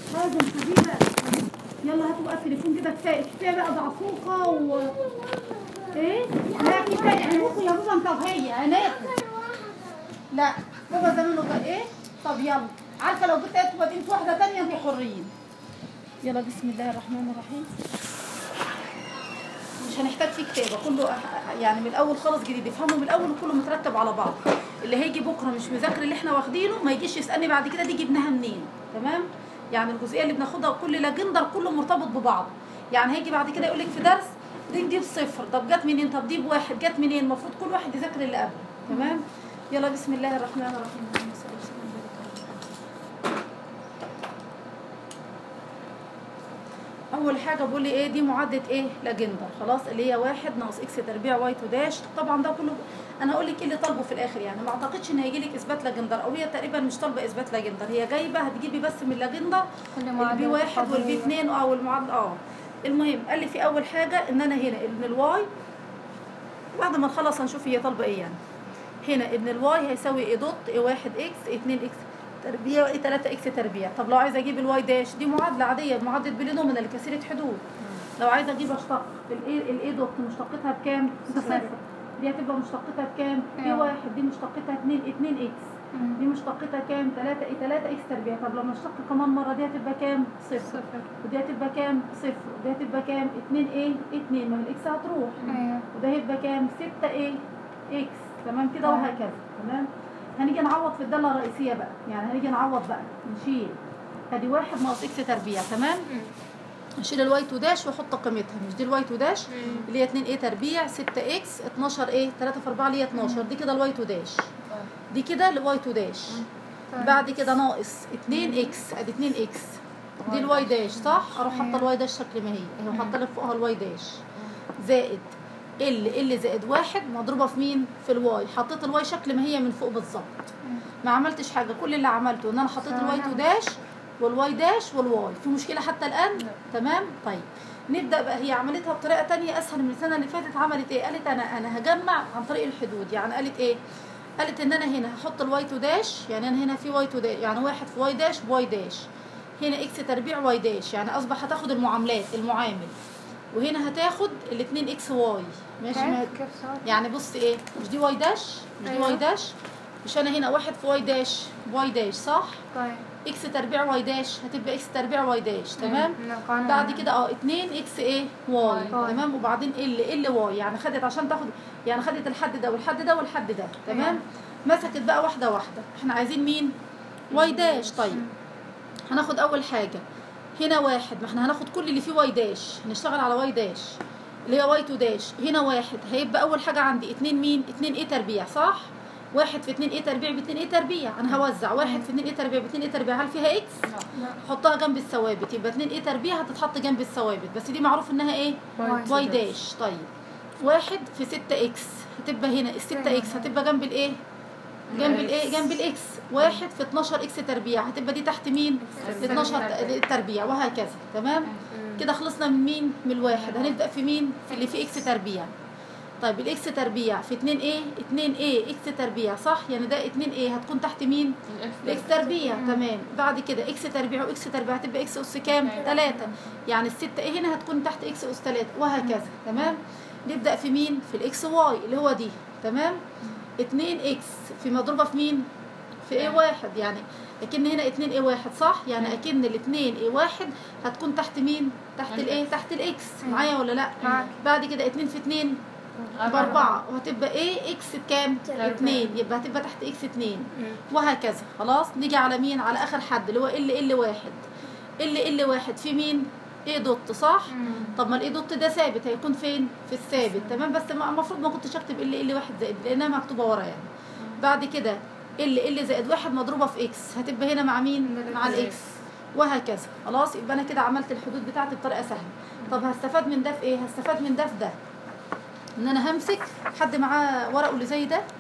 لازم شديدة يلا هاتوا بقى التليفون كده كفايه كفايه بقى ضعفوقه و ايه لا كفايه هناكل يا بابا انت وهي هناكل لا بابا زمانه بقى ايه طب يلا عارفه لو جبت انتوا بادئين في واحده تانية انتوا حرين يلا بسم الله الرحمن الرحيم مش هنحتاج فيه كتابه كله أح- يعني من الاول خالص جديد افهمه من الاول وكله مترتب على بعض اللي هيجي بكره مش مذاكر اللي احنا واخدينه ما يجيش يسالني بعد كده دي جبناها منين تمام يعني الجزئيه اللي بناخدها كل لجندر كله مرتبط ببعض يعني هيجي بعد كده يقول لك في درس دي دي بصفر طب جت منين طب دي بواحد جت منين المفروض كل واحد يذاكر اللي قبله تمام يلا بسم الله الرحمن الرحيم اللهم صل وسلم وبارك على اول حاجه بقول لي ايه دي معادله ايه لاجندر خلاص اللي هي واحد ناقص اكس تربيع واي تو داش طبعا ده كله انا هقول لك ايه اللي طالبه في الاخر يعني ما اعتقدش ان هيجي لك اثبات لاجندر او هي تقريبا مش طالبه اثبات لاجندر هي جايبه هتجيبي بس من لاجندر كل البي معادلة واحد والبي تفاضلية. اتنين او المعادله اه المهم قال لي في اول حاجه ان انا هنا ان الواي بعد ما نخلص هنشوف هي طالبه ايه يعني هنا ان الواي هيساوي ايه دوت ايه واحد اكس ايه اتنين اكس تربيع ايه تلاتة اكس تربيع طب لو عايزه اجيب الواي داش دي معادله عاديه معادله بولينومينال كثيره حدود لو عايزه اجيب اشتق الايه الايه دوت مشتقتها بكام؟ بصفر دي هتبقى مشتقتها بكام؟ بي أيوة. واحد دي مشتقتها 2 2 اكس مم. دي مشتقتها كام؟ 3 ايه 3 اكس تربيع طب لما نشتق كمان مره دي هتبقى كام؟ صفر صفر ودي هتبقى كام؟ صفر ودي هتبقى كام؟ 2 ايه؟ 2 ما هي الاكس هتروح ايوه وده هيبقى كام؟ 6 ايه؟ اكس تمام كده تمام. وهكذا تمام؟ هنيجي نعوض في الداله الرئيسيه بقى يعني هنيجي نعوض بقى نشيل ادي واحد ناقص اكس تربيع تمام؟ نشيل الواي تو داش واحط قيمتها مش دي الواي تو داش اللي هي 2 ايه تربيع 6 اكس 12 ايه 3 في 4 اللي هي 12 دي كده الواي تو داش دي كده الواي تو داش طيب. بعد كده ناقص 2 اكس ادي 2 اكس دي الواي داش صح اروح حاطه الواي داش شكل ما هي اهي وحاطه لك فوقها الواي داش زائد ال ال زائد واحد مضروبه في مين في الواي حطيت الواي شكل ما هي من فوق بالظبط ما عملتش حاجه كل اللي عملته ان انا حطيت الواي تو داش والواي داش والواي في مشكله حتى الان تمام طيب نبدا بقى هي عملتها بطريقه تانية اسهل من السنه اللي فاتت عملت ايه قالت انا انا هجمع عن طريق الحدود يعني قالت ايه قالت ان انا هنا هحط الواي تو داش يعني انا هنا في واي تو داش يعني واحد في واي داش بواي داش هنا اكس تربيع واي داش يعني اصبح هتاخد المعاملات المعامل وهنا هتاخد الاثنين اكس واي ماشي ما كيف كيف صار؟ يعني بص ايه مش دي واي داش مش دي أيوة. واي داش مش انا هنا واحد في واي داش واي داش صح طيب اكس تربيع واي داش هتبقى اكس تربيع واي داش تمام من القانون بعد كده اه 2 اكس ايه واي واي. تمام وبعدين ال ال واي يعني خدت عشان تاخد يعني خدت الحد ده والحد ده والحد ده تمام مسكت بقى واحده واحده احنا عايزين مين واي داش طيب هناخد اول حاجه هنا واحد ما احنا هناخد كل اللي فيه واي داش هنشتغل على واي داش اللي هي واي تو داش هنا واحد هيبقى اول حاجه عندي اتنين مين اتنين ايه تربيع صح واحد في اتنين ايه تربيع باتنين ايه تربيع انا هوزع واحد في اتنين ايه تربيع باتنين ايه تربيع هل فيها اكس لا حطها جنب الثوابت يبقى 2 ايه تربيع هتتحط جنب الثوابت بس دي معروف انها ايه واي واي داش طيب واحد في 6 اكس هتبقى هنا ال 6 اكس هتبقى جنب الايه جنب الايه جنب الاكس واحد في 12 اكس تربيع هتبقى دي تحت مين ال 12 تربيع وهكذا تمام كده خلصنا من مين من الواحد هنبدا في مين في اللي فيه اكس تربيع طيب الاكس تربيع في 2 ايه 2 ايه اكس تربيع صح يعني ده 2 ايه هتكون تحت مين الاكس تربيع تمام بعد كده اكس تربيع واكس تربيع هتبقى اكس اس كام 3 يعني الستة ايه هنا هتكون تحت اكس اس 3 وهكذا تمام نبدا في مين في الاكس واي اللي هو دي تمام 2 اكس في مضروبه في مين في ايه واحد يعني اكن هنا 2 ايه واحد صح يعني اكن الاثنين ايه واحد هتكون تحت مين تحت الايه تحت الاكس معايا ولا لا معاك. بعد كده 2 في 2 بأربعة وهتبقى ايه اكس كام؟ اتنين يبقى هتبقى تحت اكس اتنين وهكذا خلاص نيجي على مين؟ على آخر حد اللي هو ال ال واحد ال ال واحد في مين؟ ايه دوت صح؟ طب ما الايه دوت ده ثابت هيكون فين؟ في الثابت تمام بس ما- المفروض ما كنتش اكتب ال ال واحد زائد لانها مكتوبة ورا يعني بعد كده ال ال زائد واحد مضروبة في اكس هتبقى هنا مع مين؟ مع الاكس وهكذا خلاص يبقى انا كده عملت الحدود بتاعتي بطريقة سهلة طب هستفاد من ده في ايه؟ هستفاد من ده في ده ان انا همسك حد معاه ورقه اللي زي ده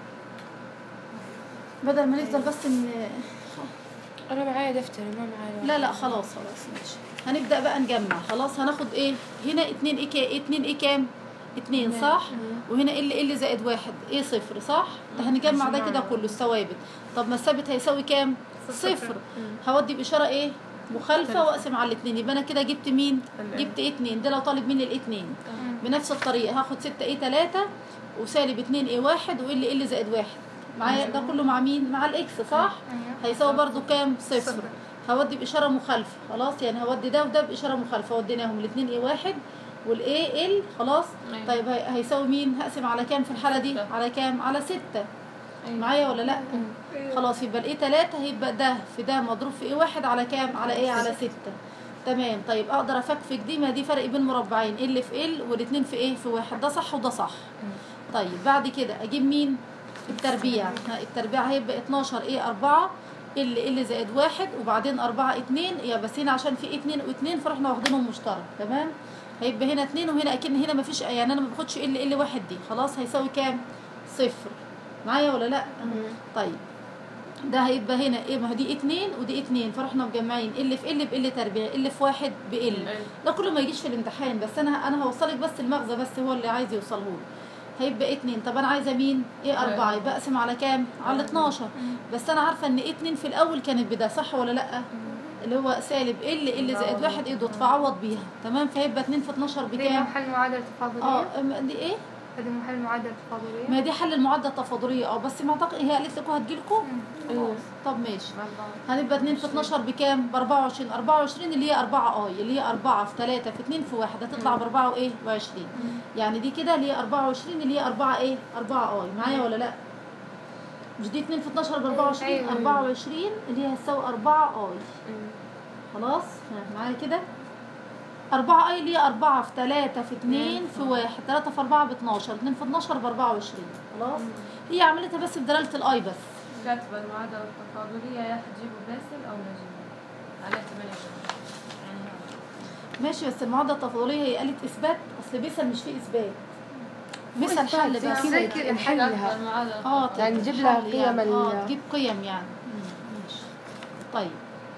بدل ما نفضل بس ان انا معايا دفتر ما معايا لا لا خلاص خلاص ماشي هنبدا بقى نجمع خلاص هناخد ايه هنا اتنين ايه كا اتنين ايه كام اتنين صح وهنا ال ال زائد واحد ايه صفر صح ده هنجمع ده كده كله الثوابت طب ما الثابت هيساوي كام صفر هودي باشاره ايه مخالفه واقسم على الاثنين يبقى انا كده جبت مين ال- جبت ايه 2 ده لو طالب مني الايه 2 بنفس الطريقه هاخد 6 ايه 3 وسالب 2 ايه 1 وال ال زائد 1 معايا ده كله مع مين مع الاكس صح هيساوي برضو كام صفر هودي باشاره مخالفه خلاص يعني هودي ده وده باشاره مخالفه وديناهم الاثنين ايه 1 والاي ال خلاص أيوة. طيب هي- هيساوي مين هقسم على كام في الحاله دي ستة. على كام على 6 معايا ولا لا خلاص يبقى الايه 3 هيبقى ده في ده مضروب في ايه واحد على كام على ايه على 6 تمام طيب اقدر افكفك دي ما دي فرق بين مربعين ال في ال والاثنين في ايه في واحد ده صح وده صح طيب بعد كده اجيب مين التربيع ها، التربيع هيبقى 12 ايه 4 ال ال زائد واحد وبعدين 4 2 يا بس هنا عشان في 2 و2 فرحنا واخدينهم مشترك تمام هيبقى هنا 2 وهنا اكن هنا مفيش يعني انا ما باخدش ال ال واحد دي خلاص هيساوي كام صفر معايا ولا لا طيب ده هيبقى هنا ايه ما هو دي اتنين ودي اتنين فرحنا مجمعين ال في ال بال تربيع ال في واحد بال ده كله ما يجيش في الامتحان بس انا انا هوصلك بس المغزى بس هو اللي عايز يوصله له هيبقى اتنين طب انا عايزه مين ايه اربعه يبقى اقسم على كام على 12 بس انا عارفه ان ايه اتنين في الاول كانت بده صح ولا لا اللي هو سالب ال ال زائد واحد ايه دوت فعوض بيها تمام فيبقى 2 في 12 دي بكام محل معادلة تفاضلية اه أم- دي ايه هذه محل معادلة تفاضلية ما دي حل المعادله التفاضليه اه بس ما اعتقد هي قالت لكم هتجيلكم أيوة. طب ماشي هنبقى 2 في 12 بكام؟ ب 24 24 اللي هي 4 اي اللي هي 4 في 3 في 2 في 1 هتطلع ب 4 وايه؟ و20 يعني دي كده اللي هي 24 اللي هي 4 ايه؟ 4 اي معايا ولا لا؟ مش دي 2 في 12 ب 24 أيوة. 24 اللي هي هتساوي 4 اي خلاص؟ ها، معايا كده؟ 4 اي اللي هي 4 في 3 في 2 في 1 3 في 4 ب 12 2 في 12 ب 24 خلاص؟ هي عملتها بس بدلاله الاي بس كاتبة المعادلة التفاضلية يا حتجيبوا باسل أو نجيبه عليها 8 يعني هذا. ماشي بس المعادله التفاضليه هي قالت اثبات اصل بيسال مش فيه اثبات بيسال حل زي بس كده كده نحلها كاتبة المعادلة اه يعني تجيب نجيب لها حل قيم يعني. ال- اه تجيب قيم يعني مم، ماشي طيب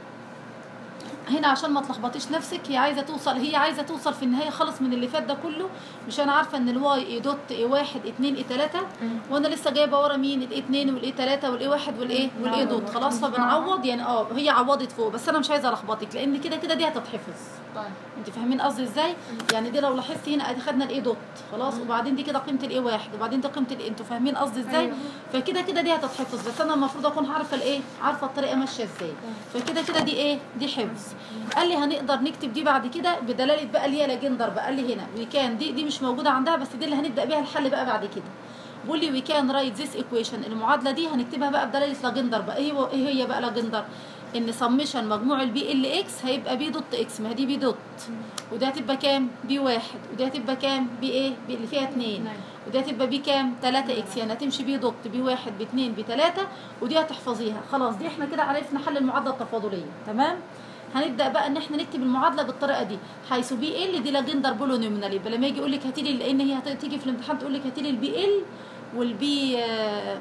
هنا عشان ما تلخبطيش نفسك هي عايزه توصل هي عايزه توصل في النهايه خالص من اللي فات ده كله مش انا عارفه ان الواي اي دوت اي واحد اتنين اي تلاته وانا لسه جايبه ورا مين الاي اتنين والاي تلاته والاي واحد والايه والاي دوت خلاص فبنعوض يعني اه هي عوضت فوق بس انا مش عايزه الخبطك لان كده كده دي هتتحفظ طيب انت فاهمين قصدي ازاي يعني دي لو لاحظت هنا ادي خدنا الاي دوت خلاص وبعدين دي كده قيمه الاي واحد وبعدين دي قيمه الاي انتوا فاهمين قصدي ازاي أيوة. فكده كده دي هتتحفظ بس انا المفروض اكون عارفه الايه عارفه الطريقه ماشيه ازاي فكده كده دي ايه دي حفظ قال لي هنقدر نكتب دي بعد كده بدلاله بقى اللي هي لاجندر بقى قال لي هنا وكان دي دي مش موجوده عندها بس دي اللي هنبدا بيها الحل بقى بعد كده بيقول لي وي كان رايت ذيس ايكويشن المعادله دي هنكتبها بقى بدلاله لاجندر بقى ايه هو ايه هي بقى لاجندر ان سمشن مجموع البي ال اكس هيبقى بي دوت اكس ما هي دي بي دوت ودي هتبقى كام بي واحد ودي هتبقى كام بي ايه بي اللي فيها اتنين ودي هتبقى بي كام 3 اكس يعني هتمشي بي دوت بي واحد باتنين بتلاتة ودي هتحفظيها خلاص دي احنا كده عرفنا حل المعادله التفاضليه تمام هنبدا بقى ان احنا نكتب المعادله بالطريقه دي حيث بي ال دي لاجندر بولونومينال يبقى لما يجي يقول لك هاتي لي لان هي هتيجي في الامتحان تقول لك هاتي لي البي ال والبي آه،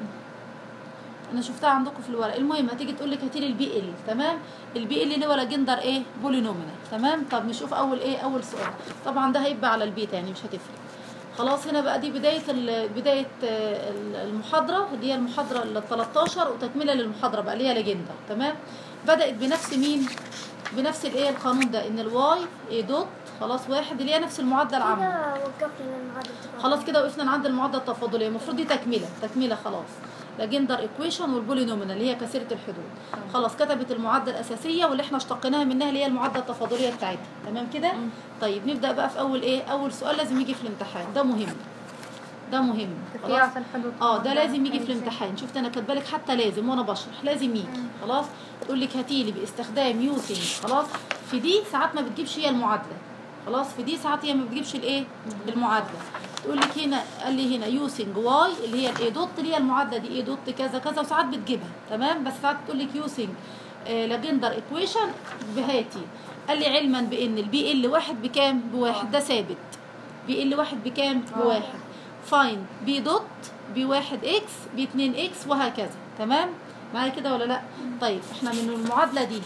انا شفتها عندكم في الورق المهم هتيجي تقول لك هاتي لي البي ال تمام البي ال اللي هو لاجندر ايه بولينومينال تمام طب نشوف اول ايه اول سؤال طبعا ده هيبقى على البيت يعني مش هتفرق خلاص هنا بقى دي بدايه ال- بدايه آه، ال- المحاضره اللي هي المحاضره ال 13 وتكمله للمحاضره بقى اللي هي لاجندر تمام بدات بنفس مين بنفس الايه القانون ده ان الواي اي دوت خلاص واحد اللي هي نفس المعادله العامه كده وقفنا المعادلة التفاضلية. خلاص كده وقفنا عند المعادله التفاضليه المفروض دي تكمله تكمله خلاص لاجندر ايكويشن والبولينومينال اللي هي كثيره الحدود خلاص كتبت المعادله الاساسيه واللي احنا اشتقناها منها اللي هي المعادله التفاضليه بتاعتها تمام كده طيب نبدا بقى في اول ايه اول سؤال لازم يجي في الامتحان ده مهم ده مهم خلاص قياس الحدود اه ده لازم يجي أي في شيء. الامتحان شفت انا كاتبه لك حتى لازم وانا بشرح لازم يجي خلاص تقول لك هاتي لي باستخدام يوسنج خلاص في دي ساعات ما بتجيبش هي المعادله خلاص في دي ساعات هي ما بتجيبش الايه المعادله تقول لك هنا قال لي هنا يوسنج واي اللي هي الاي دوت اللي هي المعادله دي اي دوت كذا كذا وساعات بتجيبها تمام بس ساعات تقول لك يوسنج لاجندر ايكويشن بهاتي قال لي علما بان البي ال واحد بكام بواحد ده ثابت بي ال واحد بكام بواحد فاين بي دوت بي واحد اكس بي اتنين اكس وهكذا تمام معايا كده ولا لا طيب احنا من المعادله دي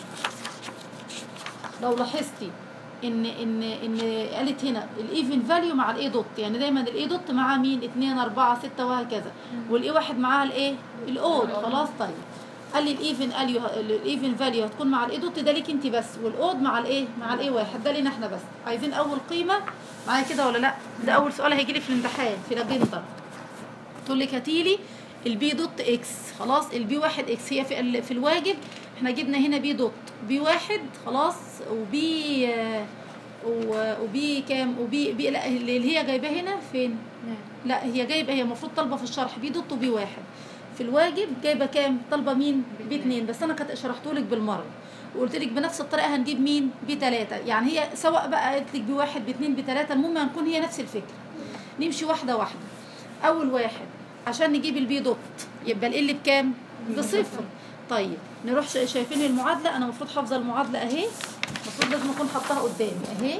لو لاحظتي ان ان ان قالت هنا الايفن فاليو مع الاي دوت يعني دايما الاي دوت معاه مين 2 4 6 وهكذا والاي واحد معاها الايه الاود خلاص طيب قال لي الايفن اليو الايفن فاليو هتكون مع الاي دوت ده ليك انت بس والاود مع الايه مع الاي واحد ده لينا احنا بس عايزين اول قيمه معايا كده ولا لا ده اول سؤال هيجي لي في الامتحان في الاجنده تقول لك هاتي لي البي دوت اكس خلاص البي واحد اكس هي في ال- في الواجب احنا جبنا هنا بي دوت بي واحد خلاص وبي آه، و- وبي كام وبي بي لا اللي هي جايباه هنا فين لا هي جايبه هي المفروض طالبه في الشرح بي دوت وبي واحد في الواجب جايبه كام طالبه مين بي اتنين بس انا كنت شرحته لك بالمره وقلت لك بنفس الطريقه هنجيب مين بي تلاته يعني هي سواء بقى قالت لك بي واحد بي اتنين بي تلاته المهم هنكون هي نفس الفكره نمشي واحده واحده اول واحد عشان نجيب البي دوت يبقى ال بكام بصفر طيب نروح شا- شايفين المعادله انا المفروض حافظه المعادله اهي المفروض لازم اكون حاطاها قدامي اهي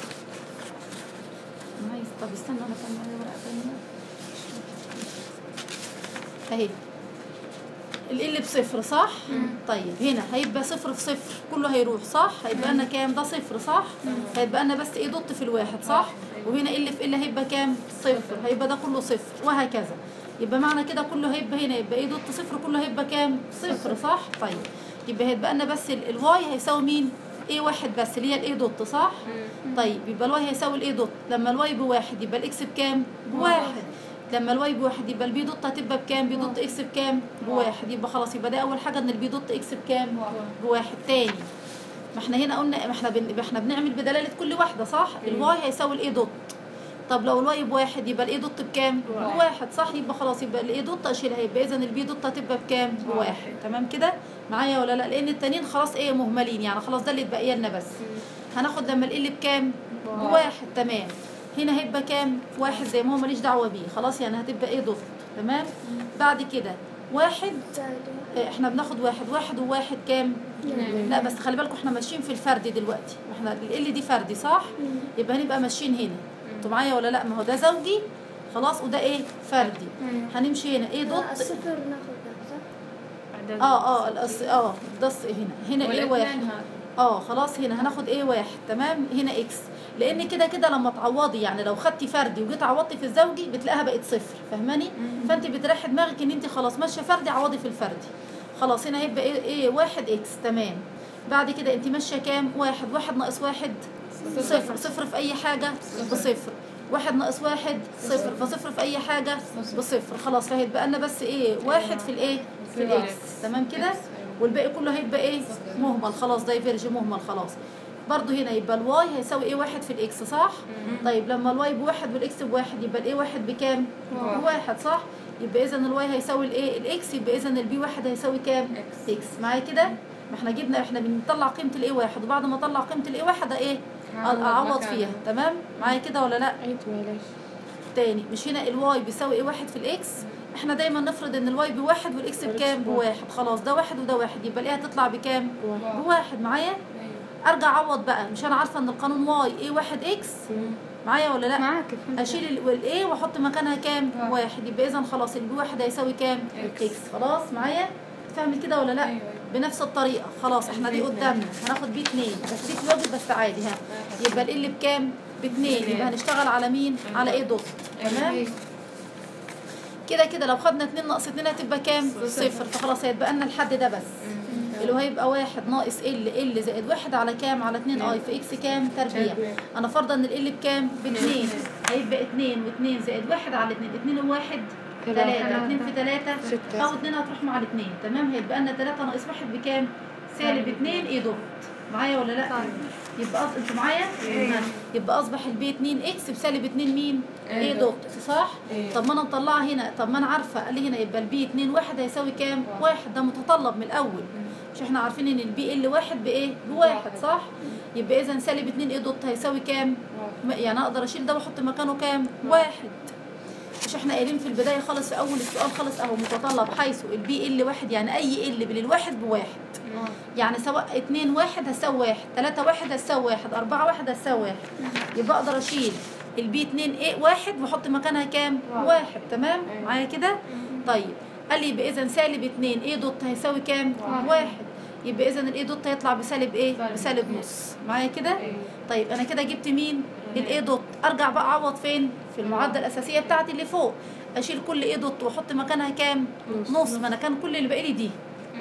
نايس طب استنى انا كان معايا ورقه تانيه اهي ال بصفر صح؟ طيب هنا هيبقى صفر في صفر كله هيروح صح؟ هيبقى لنا كام؟ ده صفر صح؟ هيبقى لنا بس ايه دوت في الواحد صح؟ وهنا ال في ال هيبقى كام؟ صفر هيبقى ده كله صفر وهكذا يبقى معنى كده كله هيبقى هنا يبقى ايه دوت صفر كله هيبقى كام؟ صفر صح؟ طيب يبقى هيبقى لنا بس ال- الواي هيساوي مين؟ ايه واحد بس اللي هي الايه دوت صح؟ طيب يبقى الواي هيساوي الايه دوت لما الواي بواحد يبقى الاكس بكام؟ بواحد لما الواي بواحد يبقى البي دوت هتبقى بكام؟ بي دوت اكس بكام؟ بواحد يبقى خلاص يبقى ده اول حاجه ان البي دوت اكس بكام؟ بواحد تاني ما احنا هنا قلنا ما احنا بن... ما احنا بنعمل بدلاله كل واحده صح؟ الواي هيساوي الاي دوت طب لو الواي بواحد يبقى الاي دوت بكام؟ بواحد صح يبقى خلاص يبقى الاي دوت اشيلها يبقى اذا البي دوت هتبقى بكام؟ بواحد تمام كده؟ معايا ولا لا؟ لان التانيين خلاص ايه مهملين يعني خلاص ده اللي اتبقي لنا بس هناخد لما ال بكام؟ بواحد تمام هنا هيبقى كام؟ واحد زي ما هو ماليش دعوه بيه خلاص يعني هتبقى ايه دوت تمام؟ بعد كده واحد زائد اه، احنا بناخد واحد واحد وواحد كام؟ لا بس خلي بالكم احنا ماشيين في الفردي دلوقتي احنا ال دي فردي صح يبقى هنبقى ماشيين هنا انتوا معايا ولا لا ما هو ده زوجي خلاص وده ايه فردي هنمشي هنا ايه لا، دوت الصفر ناخد ده صح؟ اه اه الأص... اه ده الص- هنا هنا ايه واحد والاثنين هذا اه خلاص هنا هناخد ايه واحد تمام هنا اكس لان كده كده لما تعوضي يعني لو خدتي فردي وجيت عوضتي في الزوجي بتلاقيها بقت صفر فاهماني فانت بتريحي دماغك ان انت خلاص ماشيه فردي عوضي في الفردي خلاص هنا هيبقى ايه, إيه واحد اكس تمام بعد كده انت ماشيه كام واحد واحد ناقص واحد صفر صفر في اي حاجه بصفر واحد ناقص واحد صفر فصفر في اي حاجه بصفر خلاص فهيتبقى لنا بس ايه واحد في الايه في الاكس تمام كده والباقي كله هيبقى ايه مهمل خلاص دايفيرج مهمل خلاص برضو هنا يبقى الواي هيساوي ايه واحد في الاكس صح طيب لما الواي بواحد والاكس بواحد يبقى الايه واحد بكام بواحد صح يبقى اذا الواي هيساوي الايه الاكس يبقى اذا البي واحد هيساوي كام اكس معايا كده ما احنا جبنا احنا بنطلع قيمه الايه واحد وبعد ما اطلع قيمه الايه واحد ايه اعوض فيها تمام معايا كده ولا لا عيد معلش تاني مش هنا الواي بيساوي ايه واحد في الاكس احنا دايما نفرض ان الواي بواحد والاكس بكام بواحد خلاص ده واحد وده واحد يبقى الايه هتطلع بكام واحد بواحد معايا ارجع اعوض بقى مش انا عارفه ان القانون واي ايه واحد اكس معايا ولا لا معاك فهمت. اشيل الايه واحط مكانها كام واحد يبقى اذا خلاص البي واحد هيساوي كام اكس خلاص معايا فاهمة كده ولا لا أيوة. بنفس الطريقه خلاص احنا دي قدامنا هناخد بي اتنين بس دي في واجب بس عادي ها يبقى ال بكام باتنين يبقى هنشتغل على مين على ايه دوت تمام كده كده لو خدنا اتنين ناقص اتنين هتبقى كام صفر فخلاص هيتبقى لنا الحد ده بس اللي هو هيبقى واحد ناقص ال ال زائد واحد على كام على اتنين اي في اكس كام تربيع انا فرضا ان ال بكام باتنين هيبقى اتنين واتنين زائد واحد على اتنين اتنين وواحد تلاتة اتنين في تلاتة ستة. او اتنين هتروح مع الاتنين تمام هيبقى لنا تلاتة ناقص واحد بكام سالب اتنين ايه دوت معايا ولا لا يبقى أص... انتوا معايا ها. يبقى اصبح البي 2 اكس بسالب 2 مين ايه دوت صح طب ما انا مطلعه هنا طب ما انا عارفه قال لي هنا يبقى البي 2 واحد هيساوي كام واحد ده متطلب من الاول مش احنا عارفين ان البي ال واحد بايه بواحد صح يبقى اذا سالب 2 ايه دوت هيساوي كام م- يعني اقدر اشيل ده واحط مكانه كام واحد مش احنا قايلين في البدايه خالص في اول السؤال خالص اهو متطلب حيث البي ال واحد يعني اي ال بين الواحد بواحد يعني سواء اتنين واحد هتساوي واحد تلاتة واحد هتساوي واحد أربعة واحد هتساوي واحد يبقى أقدر أشيل البي اتنين ايه واحد وأحط مكانها كام؟ واحد تمام؟ معايا كده؟ طيب قال لي يبقى إذا سالب اتنين ايه دوت هيساوي كام؟ واحد يبقى إذا الايه دوت هيطلع بسالب ايه؟ بسالب نص معايا كده؟ طيب أنا كده جبت مين؟ الايه دوت أرجع بقى أعوض فين؟ في المعادلة الأساسية بتاعتي اللي فوق أشيل كل ايه دوت وأحط مكانها كام؟ نص ما أنا كان كل اللي باقي لي دي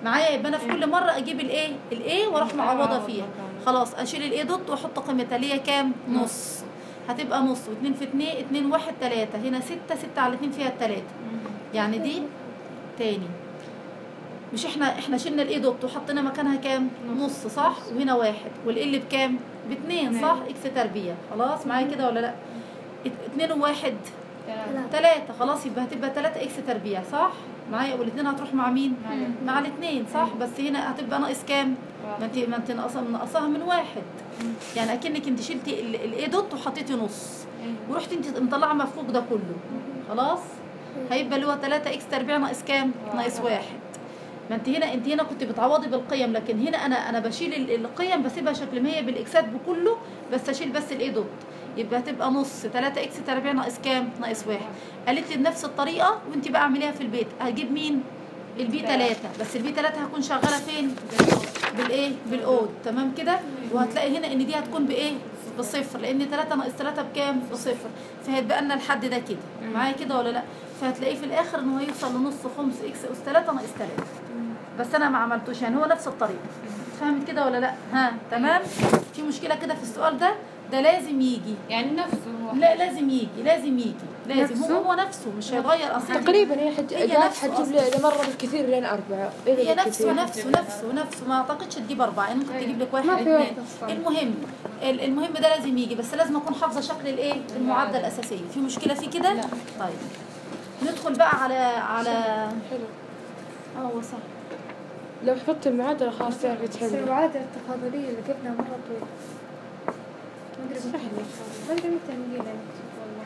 معايا يبقى انا في كل مره اجيب الايه الايه واروح معوضه فيها خلاص اشيل الايه دوت واحط قيمتها اللي هي كام نص هتبقى نص و2 في 2 2 1 3 هنا 6 6 على 2 فيها التلاتة يعني دي تاني مش احنا احنا شلنا الايه دوت وحطينا مكانها كام نص صح وهنا واحد والال بكام باتنين صح اكس تربيع خلاص معايا كده ولا لا ات- اتنين وواحد تلاتة خلاص يبقى هتبقى تلاتة اكس تربيع صح معايا والاتنين هتروح مع مين مع الاتنين صح بس هنا هتبقى ناقص كام ما انت ما انت ناقصه ناقصاها من واحد يعني اكنك انت شلتي ال- الايه دوت وحطيتي نص ورحت انت مطلعه مفكوك ده كله خلاص هيبقى اللي هو 3 اكس تربيع ناقص كام ناقص واحد ما انت هنا انت هنا كنت بتعوضي بالقيم لكن هنا انا انا بشيل ال- القيم بسيبها شكل ما هي بالاكسات بكله بس اشيل بس الايه دوت يبقى هتبقى نص 3 اكس تربيع ناقص كام ناقص واحد قالت لي بنفس الطريقه وانت بقى اعمليها في البيت هجيب مين البي 3 بس البي 3 هكون شغاله فين بالايه بالاود تمام كده وهتلاقي هنا ان دي هتكون بايه بصفر لان 3 ناقص 3 بكام بصفر فهيتبقى لنا الحد ده كده معايا كده ولا لا فهتلاقيه في الاخر ان هو يوصل لنص خمس اكس اس 3 ناقص 3 بس انا ما عملتوش يعني هو نفس الطريقه فهمت كده ولا لا ها تمام في مشكله كده في السؤال ده ده لازم يجي يعني نفسه هو لا لازم يجي لازم يجي لازم هو هو نفسه مش هيغير اصلا تقريبا هي حج... هي جات نفسه حتجيب أصلاً. لي مرة بالكثير لين أربعة إذا هي نفسه بالكثير. نفسه نفسه نفسه ما اعتقدش تجيب اربعه يعني ممكن تجيب لك واحد ما في اثنين واحد أصلاً. المهم ال- المهم ده لازم يجي بس لازم اكون حافظه شكل الايه المعادله الاساسيه في مشكله في كده طيب ندخل بقى على على حلو اه هو صح لو حفظت المعادلة خلاص تعرفي بس تحلي المعادلة التفاضلية اللي جبنا مرة طويلة ما أدري متى ما أدري متى نجينا نكتب والله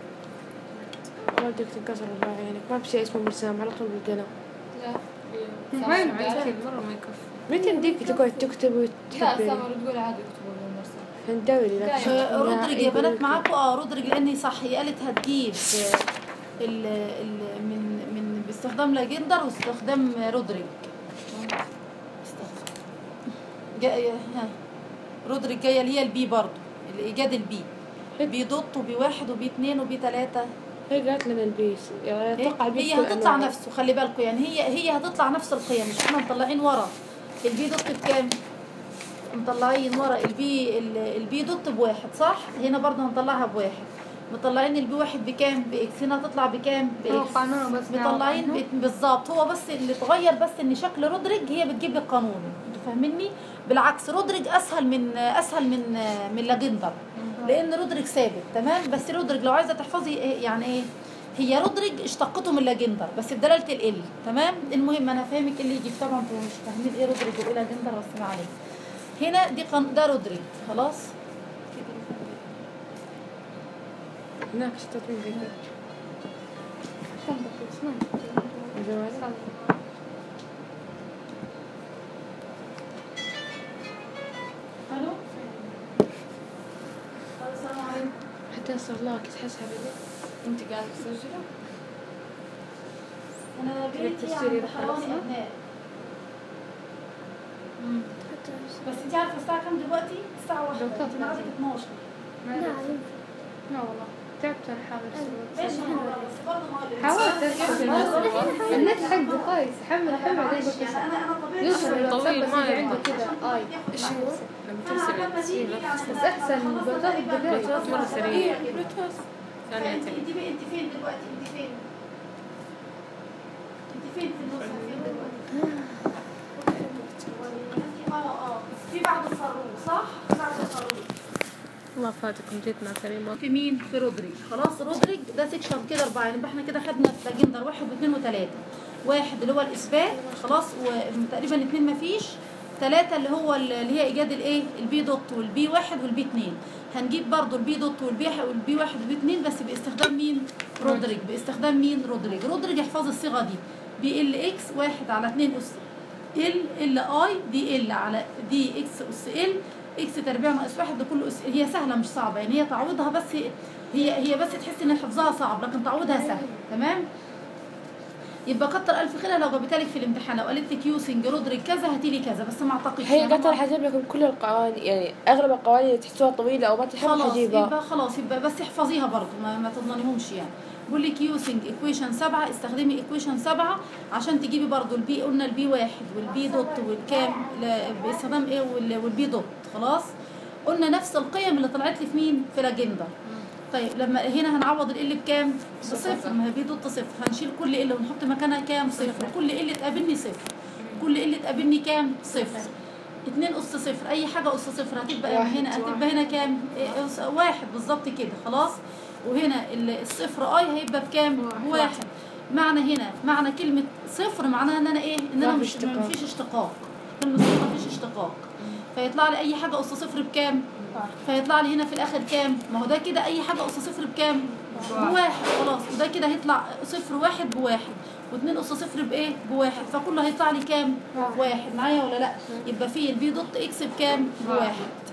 والدك تنكسر الله يعينك ما في شيء اسمه مرسام على طول بالقلم لا ما سامر ينفع قالت كذا. مرة ما يكفي متى نديك تقعد تكتب لا وتحبي سامر تقول عادي اكتبوا له المرسل ندوري لك لا، آه، رودريج يا بنات معاكم اه رودريج لاني صح هي قالت هتجيب آه، ال ال من من باستخدام لاجندر واستخدام رودريج استغفر. جاية ها رودريج جايه اللي هي البي برضو الايجاد البي بي دوت وبي واحد وبي اتنين وبي تلاته هي قالت لنا البيس يعني إيه؟ اتوقع البيس هي كل هتطلع أنواعه. نفسه خلي بالكم يعني هي هي هتطلع نفس القيم مش احنا مطلعين ورا البي دوت بكام؟ مطلعين ورا البي ال- البي دوت بواحد صح؟ هنا برضه هنطلعها بواحد مطلعين البي واحد بكام؟ باكس هنا هتطلع بكام؟ هو باكس قانون بس مطلعين نعرف عنه. ب- بالظبط هو بس اللي اتغير بس ان شكل رودريج هي بتجيب لك قانون انتوا فاهميني؟ بالعكس رودريج اسهل من اسهل من من لاجندر لان رودريج ثابت تمام بس رودريج لو عايزه تحفظي إيه يعني ايه هي رودريج اشتقته من لاجندر بس بدلاله ال تمام المهم انا فاهمك اللي يجي طبعا انتوا مش فاهمين ايه رودريج وايه لاجندر بس ما عليك هنا دي قن... ده رودريج خلاص هناك شتت من ذيك تنبط بس ما نكتب. الجوال الو السلام عليكم حتى يصير الله تحسها بدي انت قاعدة تسجلي؟ انا بيتي تفسيري عند حوالي خلصنا؟ ابناء مم. بس انت عارفه الساعه كام دلوقتي الساعه 1 لو انت كانت ميعادك 12 ما لا أدري. لا والله تعبت انا حاول ماشي أسوي. ما هو بس برضه ما هو حاولت أسوي. النت حقه كويس حمل حمل بعدين معلش يعني بكسر انا انا طبيعي يوصل طويل الواتساب بس ما يجي ينفع. عنده كذا اي ايش هو؟ لما انا ترسل لما تيجي التسجيل يعني بس أحسن بتاخد بداية. مرة سريع. ثانية انت ثانية انت انت فين دلوقتي انت فين انت فين في النص فين دلوقتي انت اه اه في بعد الفاروق صح في بعد الفاروق الله فاتكم جيتنا سليمة في مين؟ في رودريج خلاص رودريج ده سيكشن كده اربعه يعني يبقى احنا كده خدنا لاجندر واحد واثنين وثلاثه واحد اللي هو الاثبات خلاص وتقريبا اثنين ما فيش ثلاثه اللي هو اللي هي ايجاد الايه؟ البي دوت والبي واحد والبي اثنين هنجيب برضو البي دوت والبي والبي واحد والبي اثنين بس باستخدام مين؟ رودريج باستخدام مين؟ رودريج رودريج احفظ الصيغه دي بي ال اكس واحد على اثنين اس ال ال اي دي ال على دي اكس اس ال اكس تربيع ناقص واحد لكل اس هي سهله مش صعبه يعني هي تعويضها بس هي هي بس تحس ان حفظها صعب لكن تعويضها سهل تمام يبقى كتر الف خيرها لو جابتها لك في الامتحان لو قالت لك يوسنج رودريج كذا هاتي لي كذا بس ما اعتقدش هي يعني قالت ما- راح اجيب لكم كل القوانين يعني اغلب القوانين اللي تحسوها طويله او ما تحب خلاص حجيبها يبقى خلاص يبقى بس احفظيها برضه ما, ما تضمنيهمش يعني بقول لك يوسنج ايكويشن 7 استخدمي ايكويشن 7 عشان تجيبي برضو البي قلنا البي واحد والبي دوت والكام لا، باستخدام ايه وال- والبي دوت خلاص قلنا نفس القيم اللي طلعت لي في مين في لاجندر طيب لما هنا هنعوض ال بكام بصفر ما هي بي دوت صفر هنشيل كل ال ونحط مكانها كام صفر كل ال تقابلني صفر كل ال تقابلني كام صفر اتنين أس صفر أي حاجة أس صفر هتبقى واحد. هنا هتبقى هنا كام؟ إيه، أس- واحد بالظبط كده خلاص وهنا ال- الصفر أي هيبقى بكام؟ بواحد معنى هنا معنى كلمة صفر معناها إن أنا إيه؟ إن أنا ما في مش اشتقاق. مفيش اشتقاق كلمة صفر مفيش اشتقاق فيطلع لي أي حاجة أس صفر بكام؟ فيطلع لي هنا في الآخر كام؟ ما هو ده كده أي حاجة أس صفر بكام؟ بواحد خلاص وده كده هيطلع صفر واحد بواحد واتنين أس صفر بإيه؟ بواحد فكله هيطلع لي كام؟ واحد معايا ولا لأ؟ يبقى فيه البي دوت إكس بكام؟ بواحد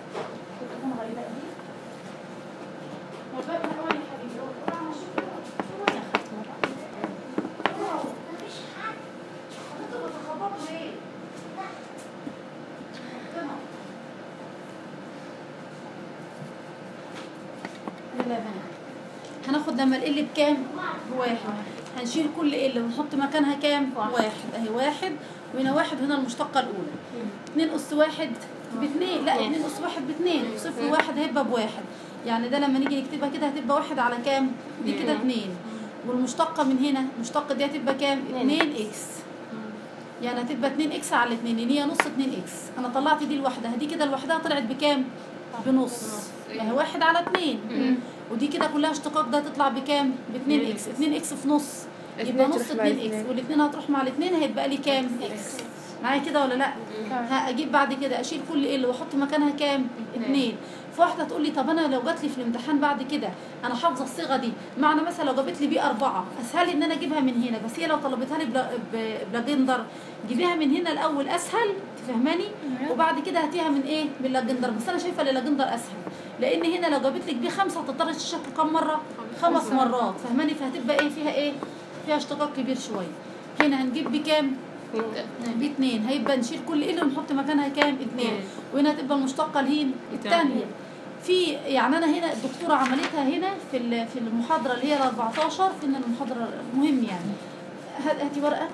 يلا يا بنات هناخد لما ال بكام؟ بواحد هنشيل كل ال ونحط مكانها كام؟ واحد اهي واحد وهنا واحد وهنا المشتقة الأولى اتنين أس واحد باتنين لا اتنين أس واحد باتنين وصفر واحد هيبقى بواحد يعني ده لما نيجي نكتبها كده هتبقى واحد على كام؟ دي كده اتنين والمشتقة من هنا المشتقة دي هتبقى كام؟ اتنين اكس يعني هتبقى 2 اكس على 2 لان هي نص 2 اكس انا طلعت دي لوحدها دي كده لوحدها طلعت بكام بنص ما هي واحد على 2 ودي كده كلها اشتقاق ده تطلع بكام ب 2 اكس 2 اكس في نص يبقى اتنين نص تروح مع 2 اكس اتنين. والاثنين هتروح مع الاثنين هيبقى لي كام اكس معايا كده ولا لا ها اجيب بعد كده اشيل كل ال واحط مكانها كام اتنين فواحده تقول لي طب انا لو جات لي في الامتحان بعد كده انا حافظه الصيغه دي معنى مثلا لو جابت لي بي أربعة اسهل ان انا اجيبها من هنا بس هي لو طلبتها لي بلا- ب- بلاجندر جيبيها من هنا الاول اسهل تفهماني وبعد كده هاتيها من ايه من لاجندر بس انا شايفه اللاجندر اسهل لان هنا لو جابت لك بي خمسه هتضطر تشك كم مره خمس مرات فهماني فهتبقى ايه فيها ايه فيها اشتقاق كبير شويه هنا هنجيب بكام باتنين هيبقى نشيل كل ال ونحط مكانها كام اتنين وهنا هتبقى المشتقه الهين الثانيه في يعني انا هنا الدكتوره عملتها هنا في ال- في المحاضره اللي هي ال 14 فين المحاضره المهم يعني هات- هاتي ورقه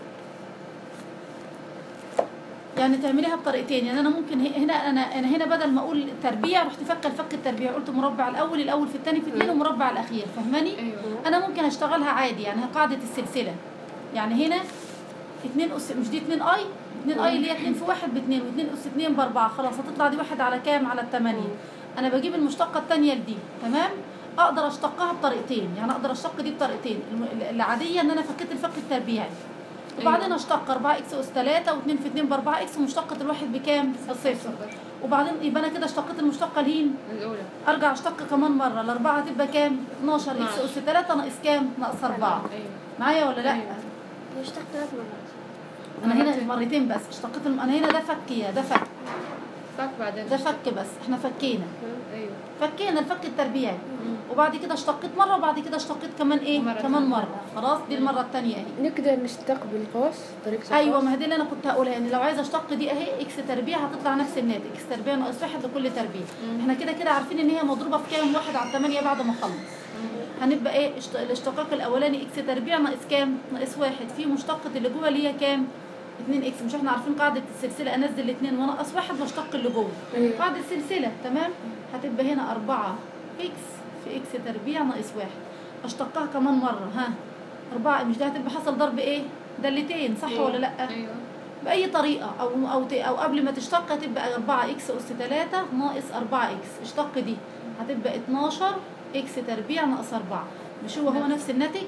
يعني تعمليها بطريقتين يعني انا ممكن ه- هنا انا انا هنا بدل ما اقول تربيع رحت فكه الفك التربيع قلت مربع الاول الاول في الثاني في اثنين ومربع الاخير فاهماني ايوه انا ممكن اشتغلها عادي يعني قاعده السلسله يعني هنا اتنين اس مش دي اتنين اي اتنين اي اللي هي اتنين في واحد باتنين واتنين اس اتنين باربعه خلاص هتطلع دي واحد على كام على التمانية انا بجيب المشتقه التانية لدي تمام اقدر اشتقها بطريقتين يعني اقدر اشتق دي بطريقتين الم- العاديه ان انا فكيت الفك التربيعي وبعدين اشتق 4 اكس اس 3 و2 في 2 ب 4 اكس ومشتقه الواحد بكام؟ بصفر وبعدين يبقى انا كده اشتقيت المشتقه الهين الاولى ارجع اشتق كمان مره الاربعه هتبقى كام 12 اكس اس 3 ناقص كام ناقص 4 ايوه معايا ولا لا أيوة. اشتقت ثلاث مرات انا هنا مرتين بس اشتقيت الم... انا هنا ده فك يا ده فك فك بعدين ده فك بس احنا فكينا ايوه فكينا الفك التربيعي وبعد كده اشتقيت مره وبعد كده اشتقيت كمان ايه مرة كمان تانية. مره خلاص دي المره الثانيه اهي نقدر نشتق بالقوس طريقة ايوه القوس؟ ما هي دي اللي انا كنت هقولها يعني لو عايزه اشتق دي اهي اكس تربيع هتطلع نفس الناتج اكس تربيع ناقص واحد لكل تربيع احنا كده كده عارفين ان هي مضروبه في كام واحد على الثمانيه بعد ما اخلص هنبقى ايه اشت- الاشتقاق الاولاني اكس تربيع ناقص كام ناقص واحد في مشتقه اللي جوه اللي هي كام 2 اكس مش احنا عارفين قاعده السلسله انزل الاثنين وانقص واحد واشتق اللي جوه أيوة. قاعده السلسله تمام هتبقى هنا 4 اكس في اكس تربيع ناقص واحد اشتقها كمان مره ها أربعة مش ده هتبقى حصل ضرب ايه دالتين صح ولا لا ايوه بأي طريقة أو أو ت- أو قبل ما تشتق هتبقى 4 إكس أس 3 ناقص 4 إكس اشتق دي هتبقى 12 إكس تربيع ناقص 4 مش هو هو نفس الناتج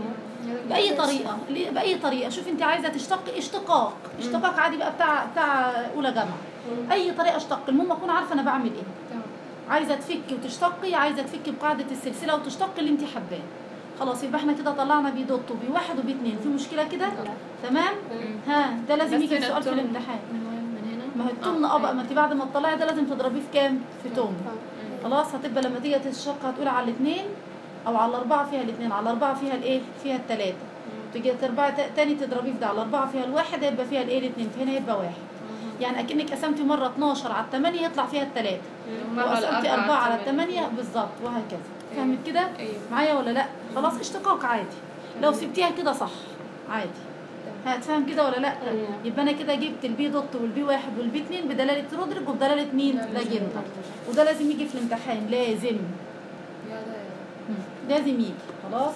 بأي طريقة ليه- بأي طريقة شوف أنت عايزة تشتق اشتقاق اشتقاق عادي بقى بتاع بتاع أولى جامعة أي طريقة اشتق المهم أكون عارفة أنا بعمل إيه تمام عايزة تفكي وتشتقي عايزة تفكي بقاعدة السلسلة وتشتقي اللي أنت حباه خلاص يبقى احنا كده طلعنا بي دوت وبي واحد وبي اتنين في مشكلة كده تمام ها ده لازم بس يجي هنا سؤال في التوم الامتحان من وين من هنا ما هو التمن اه بقى ما انت بعد ما تطلعي ده لازم تضربيه في كام؟ في توم خلاص هتبقى لما تيجي تشتق هتقول على الاثنين او على الاربعه فيها الاثنين على الاربعه فيها الايه؟ فيها الثلاثه تيجي تربعي تا- تاني تضربيه في ده على الاربعه فيها الواحد هيبقى فيها الايه الاثنين فهنا يبقى واحد يعني اكنك قسمتي مره 12 على 8 يطلع فيها الثلاثه مرة وقسمتي الأربعة 4 على الثمانية. 8 بالظبط وهكذا فهمت كده ايوه معايا ولا لا خلاص اشتقاق عادي لو سبتيها كده صح عادي هتفهم كده ولا لا يبقى انا كده جبت البي دوت والبي واحد والبي اتنين بدلاله رودريج وبدلاله مين لاجندا وده لازم يجي في الامتحان لازم يا ده مم. لازم يجي خلاص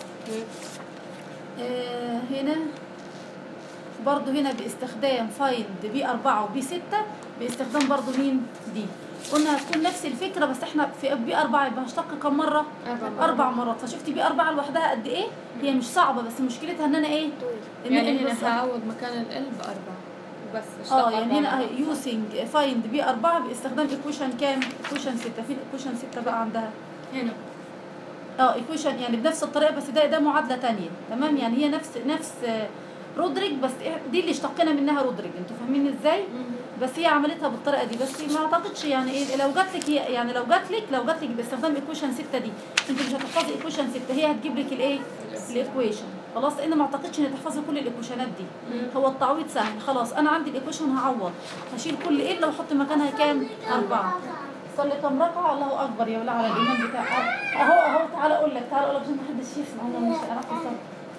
آه هنا برضو هنا باستخدام فايند بي أربعة وبي ستة باستخدام برضو مين دي قلنا هتكون نفس الفكرة بس احنا في بي أربعة يبقى هشتق كم مرة؟ أربع أربع مرات فشفتي بي أربعة لوحدها قد إيه؟ هي مش صعبة بس مشكلتها إن أنا إيه؟ إن يعني إن هنا بس- هعوض مكان ال بأربعة وبس اه يعني هنا يوسنج فايند بي أربعة باستخدام ايكويشن كام؟ ايكويشن ستة فين ايكويشن ستة بقى عندها؟ هنا اه ايكويشن يعني بنفس الطريقه بس ده ده معادله تانية تمام يعني هي نفس نفس آه، رودريك بس إيه- دي اللي اشتقينا منها رودريك انتوا فاهمين ازاي بس هي عملتها بالطريقه دي بس ما اعتقدش يعني ايه لو جات لك يعني لو جات لك لو جات لك باستخدام ايكويشن 6 دي انت مش هتحفظي ايكويشن 6 هي هتجيب لك الايه الايكويشن خلاص لان ما اعتقدش ان تحفظي كل الايكويشنات دي هو التعويض سهل خلاص انا عندي الايكويشن هعوض هشيل كل ايه واحط مكانها كام اربعه صلي كم ركعه الله اكبر يا ولا على الايمان بتاع اهو اهو تعالى اقول لك تعالى اقول لك عشان ما حدش يسمع انا مش انا اصلا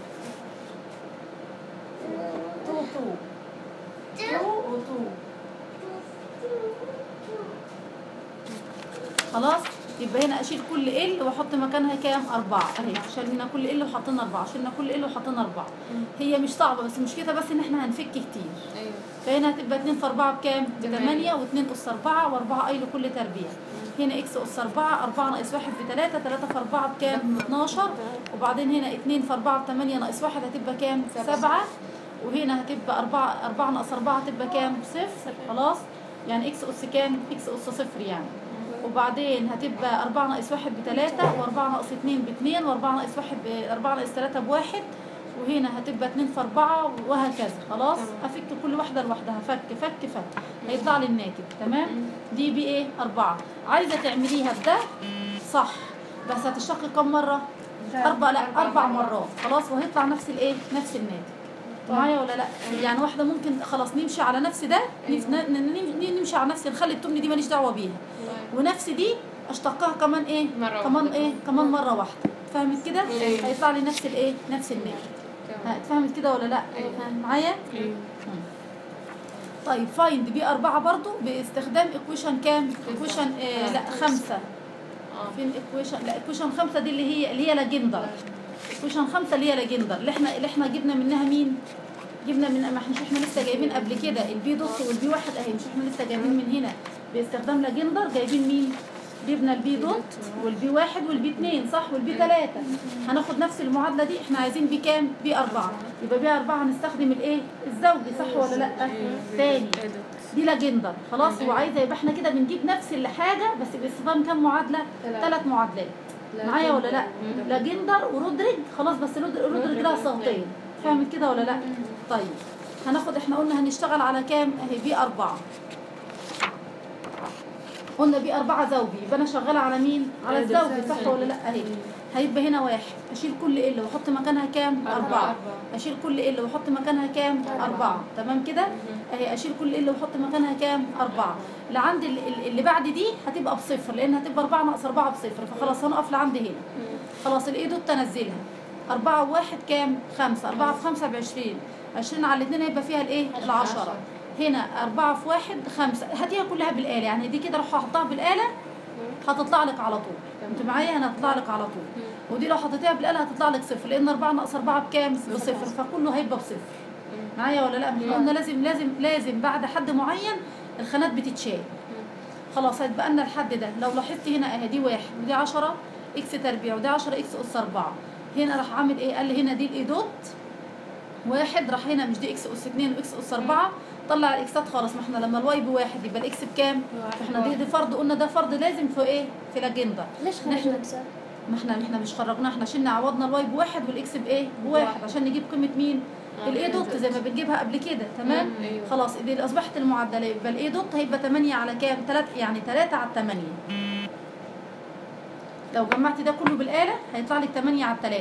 تو تو تو وتو خلاص يبقى هنا اشيل كل ال واحط مكانها كام اربعه اهي شلنا كل ال وحطينا اربعه شلنا كل ال وحطينا اربعه هي مش صعبه بس مشكلتها بس ان احنا هنفك كتير ايوه فهنا هتبقى 2 في 4 بكام؟ ب تمانية. 8 و2 اس 4 و4 اي لكل تربيع. هنا اكس اس 4 4 ناقص 1 ب 3 3 في 4 بكام؟ ب 12 وبعدين هنا 2 في 4 ب 8 ناقص 1 هتبقى كام؟ 7 وهنا هتبقى 4 4 ناقص 4 هتبقى كام؟ صفر خلاص؟ يعني اكس اس كام؟ اكس اس صفر يعني. وبعدين هتبقى 4 ناقص 1 ب 3 و4 ناقص 2 ب 2 و4 ناقص 1 ب 4 ناقص 3 ب 1 وهنا هتبقى 2 في 4 وهكذا خلاص افك كل واحده لوحدها فك فك فك هيطلع لي الناتج تمام دي بي ايه 4 عايزه تعمليها بده صح بس هتشتقي كم مره اربع لا اربع مرات خلاص وهيطلع نفس الايه نفس الناتج معايا ولا لا يعني واحده ممكن خلاص نمشي على نفس ده نف- ن- ن- ن- نمشي على نفس نخلي التمن دي ماليش دعوه بيها ونفس دي اشتقها كمان ايه مرة كمان واحدة. ايه كمان مره واحده فهمت كده أيوة. هيطلع لي نفس الايه نفس الناتج تمام. ها، اتفهمت كده ولا لا أيوة. معايا ايوه طيب فايند بي أربعة برضو باستخدام ايكويشن كام ايكويشن آه لا خمسة اه فين ايكويشن لا ايكويشن خمسة دي اللي هي اللي هي لاجندر ايكويشن خمسة اللي هي لاجندر اللي احنا اللي احنا جبنا منها مين جبنا من ما احنا مش احنا لسه جايبين قبل كده البي دوت والبي واحد اهي مش احنا لسه جايبين من هنا باستخدام لاجندر جايبين مين جبنا البي دوت والبي واحد والبي اتنين صح والبي تلاتة هناخد نفس المعادلة دي احنا عايزين بي كام بي أربعة يبقى بي أربعة هنستخدم الايه الزوجي صح ولا لا تاني دي لاجندر خلاص وعايزة يبقى احنا كده بنجيب نفس الحاجة بس باستخدام كام معادلة ثلاث معادلات معايا ولا لا لاجندر ورودريج خلاص بس رود- رودريج لها صوتين فهمت كده ولا لا طيب هناخد احنا قلنا هنشتغل على كام اهي بي أربعة قلنا بي أربعة زوجي يبقى أنا شغالة على مين؟ على الزوجي صح ولا لأ أهي هيبقى هنا واحد أشيل كل ال وأحط مكانها كام؟ أربعة أشيل كل ال وأحط مكانها كام؟ أربعة تمام كده؟ أهي أشيل كل ال وأحط مكانها كام؟ أربعة اللي عند ال- ال- اللي بعد دي هتبقى بصفر لأن هتبقى أربعة ناقص أربعة بصفر فخلاص هنقف لعند هنا خلاص الإيه دوت تنزلها أربعة وواحد كام؟ خمسة أربعة في خمسة بعشرين عشرين على الاتنين هيبقى فيها الإيه؟ العشرة هنا أربعة في واحد خمسة هاتيها كلها بالآلة يعني دي كده روح أحطها بالآلة هتطلع لك على طول انت معايا انا هتطلع لك على طول ودي لو حطيتيها بالآلة هتطلع لك صفر لأن أربعة ناقص أربعة بكام؟ بصفر فكله هيبقى بصفر معايا ولا لا؟ احنا قلنا لازم لازم لازم بعد حد معين الخانات بتتشال خلاص هيتبقى لنا الحد ده لو لاحظت هنا اهي دي واحد ودي 10 اكس تربيع ودي 10 اكس اس 4 هنا راح عامل ايه؟ قال لي هنا دي الاي دوت واحد راح هنا مش دي اكس اس 2 واكس اس 4 طلع الاكسات خالص ما احنا لما الواي بواحد يبقى الاكس بكام؟ فاحنا دي, دي فرض قلنا ده فرض لازم في ايه؟ في الاجنده ليش نحن- خرجوا اكسل؟ ما احنا احنا مش خرجناه احنا شلنا عوضنا الواي بواحد والاكس بايه؟ بواحد عشان نجيب قيمه مين؟ الاي دوت زي ما بنجيبها قبل كده تمام؟ مم، أيوة. خلاص دي اصبحت المعدله يبقى الاي دوت هيبقى 8 على كام؟ 3 يعني 3 على 8 لو جمعت ده كله بالاله هيطلع لك 8 على 3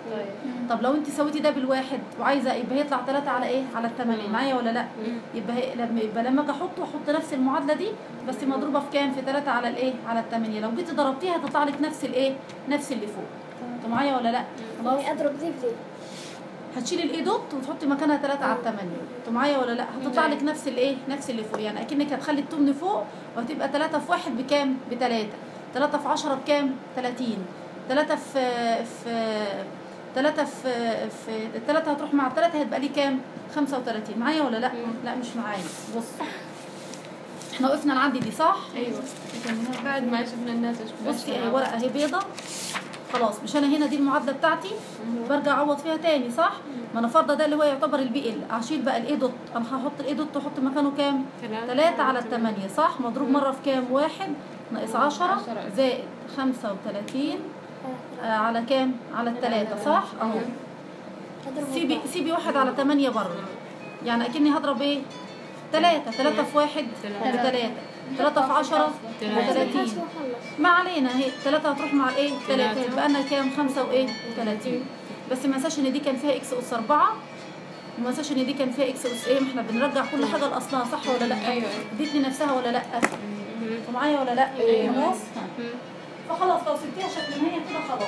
طيب طب لو انت سويتي ده بالواحد وعايزه يبقى هيطلع 3 على ايه على الثمانية معايا ولا لا يبقى هي لما يبقى لما اجي احطه احط نفس المعادله دي بس مضروبه في كام في 3 على الايه على الثمانية لو جيتي ضربتيها هتطلع لك نفس الايه نفس اللي فوق انتوا معايا ولا لا خلاص يعني اضرب ذي بذي هتشيلي الاي دوت وتحطي مكانها 3 على الثمانية انتوا معايا ولا لا هتطلع لك نفس الايه نفس اللي فوق يعني اكنك هتخلي التمن فوق وهتبقى 3 في 1 بكام ب 3 3 في 10 بكام 30 3 في في 3 في في 3 هتروح مع 3 هتبقى لي كام 35 معايا ولا لا لا مش معايا بص احنا وقفنا لعندي دي صح ايوه بعد ما شفنا الناس ايش بصي اهي ورقه اهي بيضه خلاص مش انا هنا دي المعادله بتاعتي برجع اعوض فيها تاني صح ما انا فرضه ده اللي هو يعتبر البي ال هشيل بقى الاي دوت انا هحط الاي دوت واحط مكانه كام 3 على الثمانية صح مضروب مره في كام واحد ناقص 10 عشرة. زائد 35 آه على كام على الثلاثة صح اهو اضرب سيبي سيبي واحد على 8 بره يعني اكني هضرب ايه 3 3 في واحد بثلاثة 3 في 10 ثلاثين ب 30 ما علينا اهي 3 هتروح مع الايه 3 يبقى لنا كام 5 وايه 30 بس ما انساش ان دي كان فيها اكس اس 4 وما انساش ان دي كان فيها اكس اس ايه ما احنا بنرجع كل حاجه لاصلها صح ولا لا أيوة. اديت لنفسها ولا لا انتوا معايا ولا لا خلاص ها. فخلاص لو سبتيها شكل ما هي كده خلاص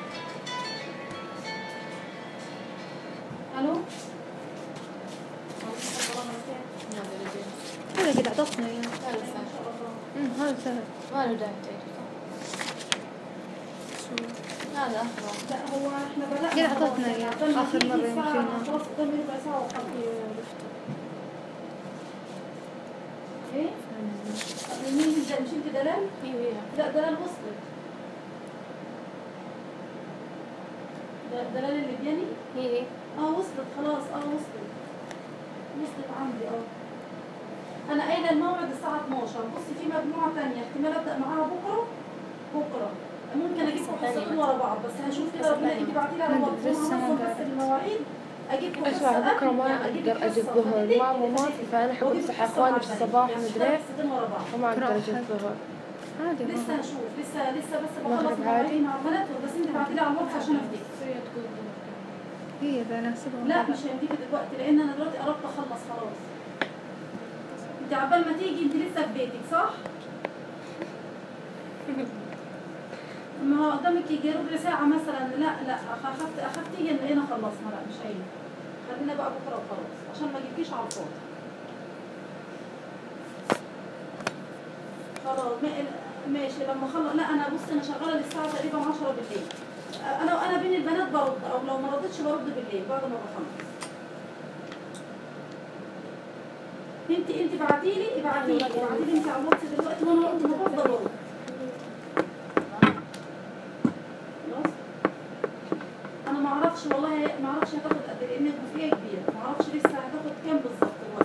الو هذا قد عطتنا اياه أمم، هذا سهل ما له داعي تعيد هذا اخر لا هو احنا بدأنا كده خلاص. عطتنا إياه. عشان آخر تيجي مرة يوم الساعة مشينا. خلاص قدامي ربع ساعة وخلاص ايه؟ مين اللي مش انت دلال؟ ايوه لا دلال وصلت د- دلال الليبياني؟ هي هي اه وصلت خلاص اه وصلت وصلت عندي اه انا قايله الموعد الساعه 12 بصي في مجموعه تانية احتمال ابدا معاها بكره بكره ممكن اجيبكم حصتين ورا بعض بس هشوف كده ربنا يجي بعتي لي على ما وقت أدري، لسه ما وهنظم بس بعرف. المواعيد اجيبكم اسمع حصة بكره ما قبل، أجيب اقدر اجي حصة الظهر بالليل، ماما ما في فانا حقول وأجيب صح حصة اخواني مع في البنات. الصباح يعني مدري حصتين ورا بعض وما اقدر راحت. اجي الظهر عادي لسه والله. هشوف لسه لسه بس المغرب بخلص عادي. مواعيد مع البنات بس انت بعتي لي على الواتس عشان افتكر سوريا تقول هي بناسبها لا مش هيمديك دلوقتي لان انا دلوقتي قربت اخلص خلاص انت عبال ما تيجي انت لسه في بيتك صح؟ ما هو قدامك يجي ربع ساعة مثلا لا لا أخ- اخفت اخفت تيجي لقينا خلصنا لا مش هيجي خلينا بقى بكره وخلاص عشان ما اجيبكيش على الفاضي خلاص ما- ماشي لما اخلص لا انا بص انا شغاله للساعه تقريبا 10 بالليل انا انا بين البنات برد او لو ما ردتش برد بالليل بعد ما بخلص انت انت بعتي لي ابعتي لي ابعتي لي انت على الواتس دلوقتي وانا وقت ما بفضل برد خلاص انا ما اعرفش والله ما اعرفش هتاخد قد ايه لان الجزئيه كبيره ما اعرفش لسه هتاخد كام بالظبط الوقت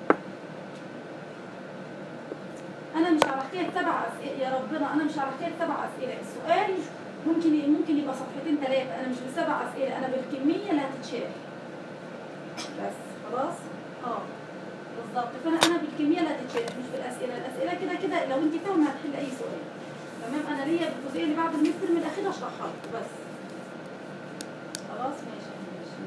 انا مش على حكايه سبع اسئله يا ربنا انا مش على حكايه سبع اسئله السؤال ممكن ممكن يبقى صفحتين ثلاثه انا مش بالسبع اسئله انا بالكميه اللي هتتشرح بس خلاص اه بالظبط فانا انا بالكميه اللي هتتشرح مش بالاسئله الاسئله كده كده لو انت فاهمه هتحل اي سؤال تمام انا ليا الجزئيه اللي بعد الميد ترم الاخير اشرحها لكم بس خلاص ماشي ماشي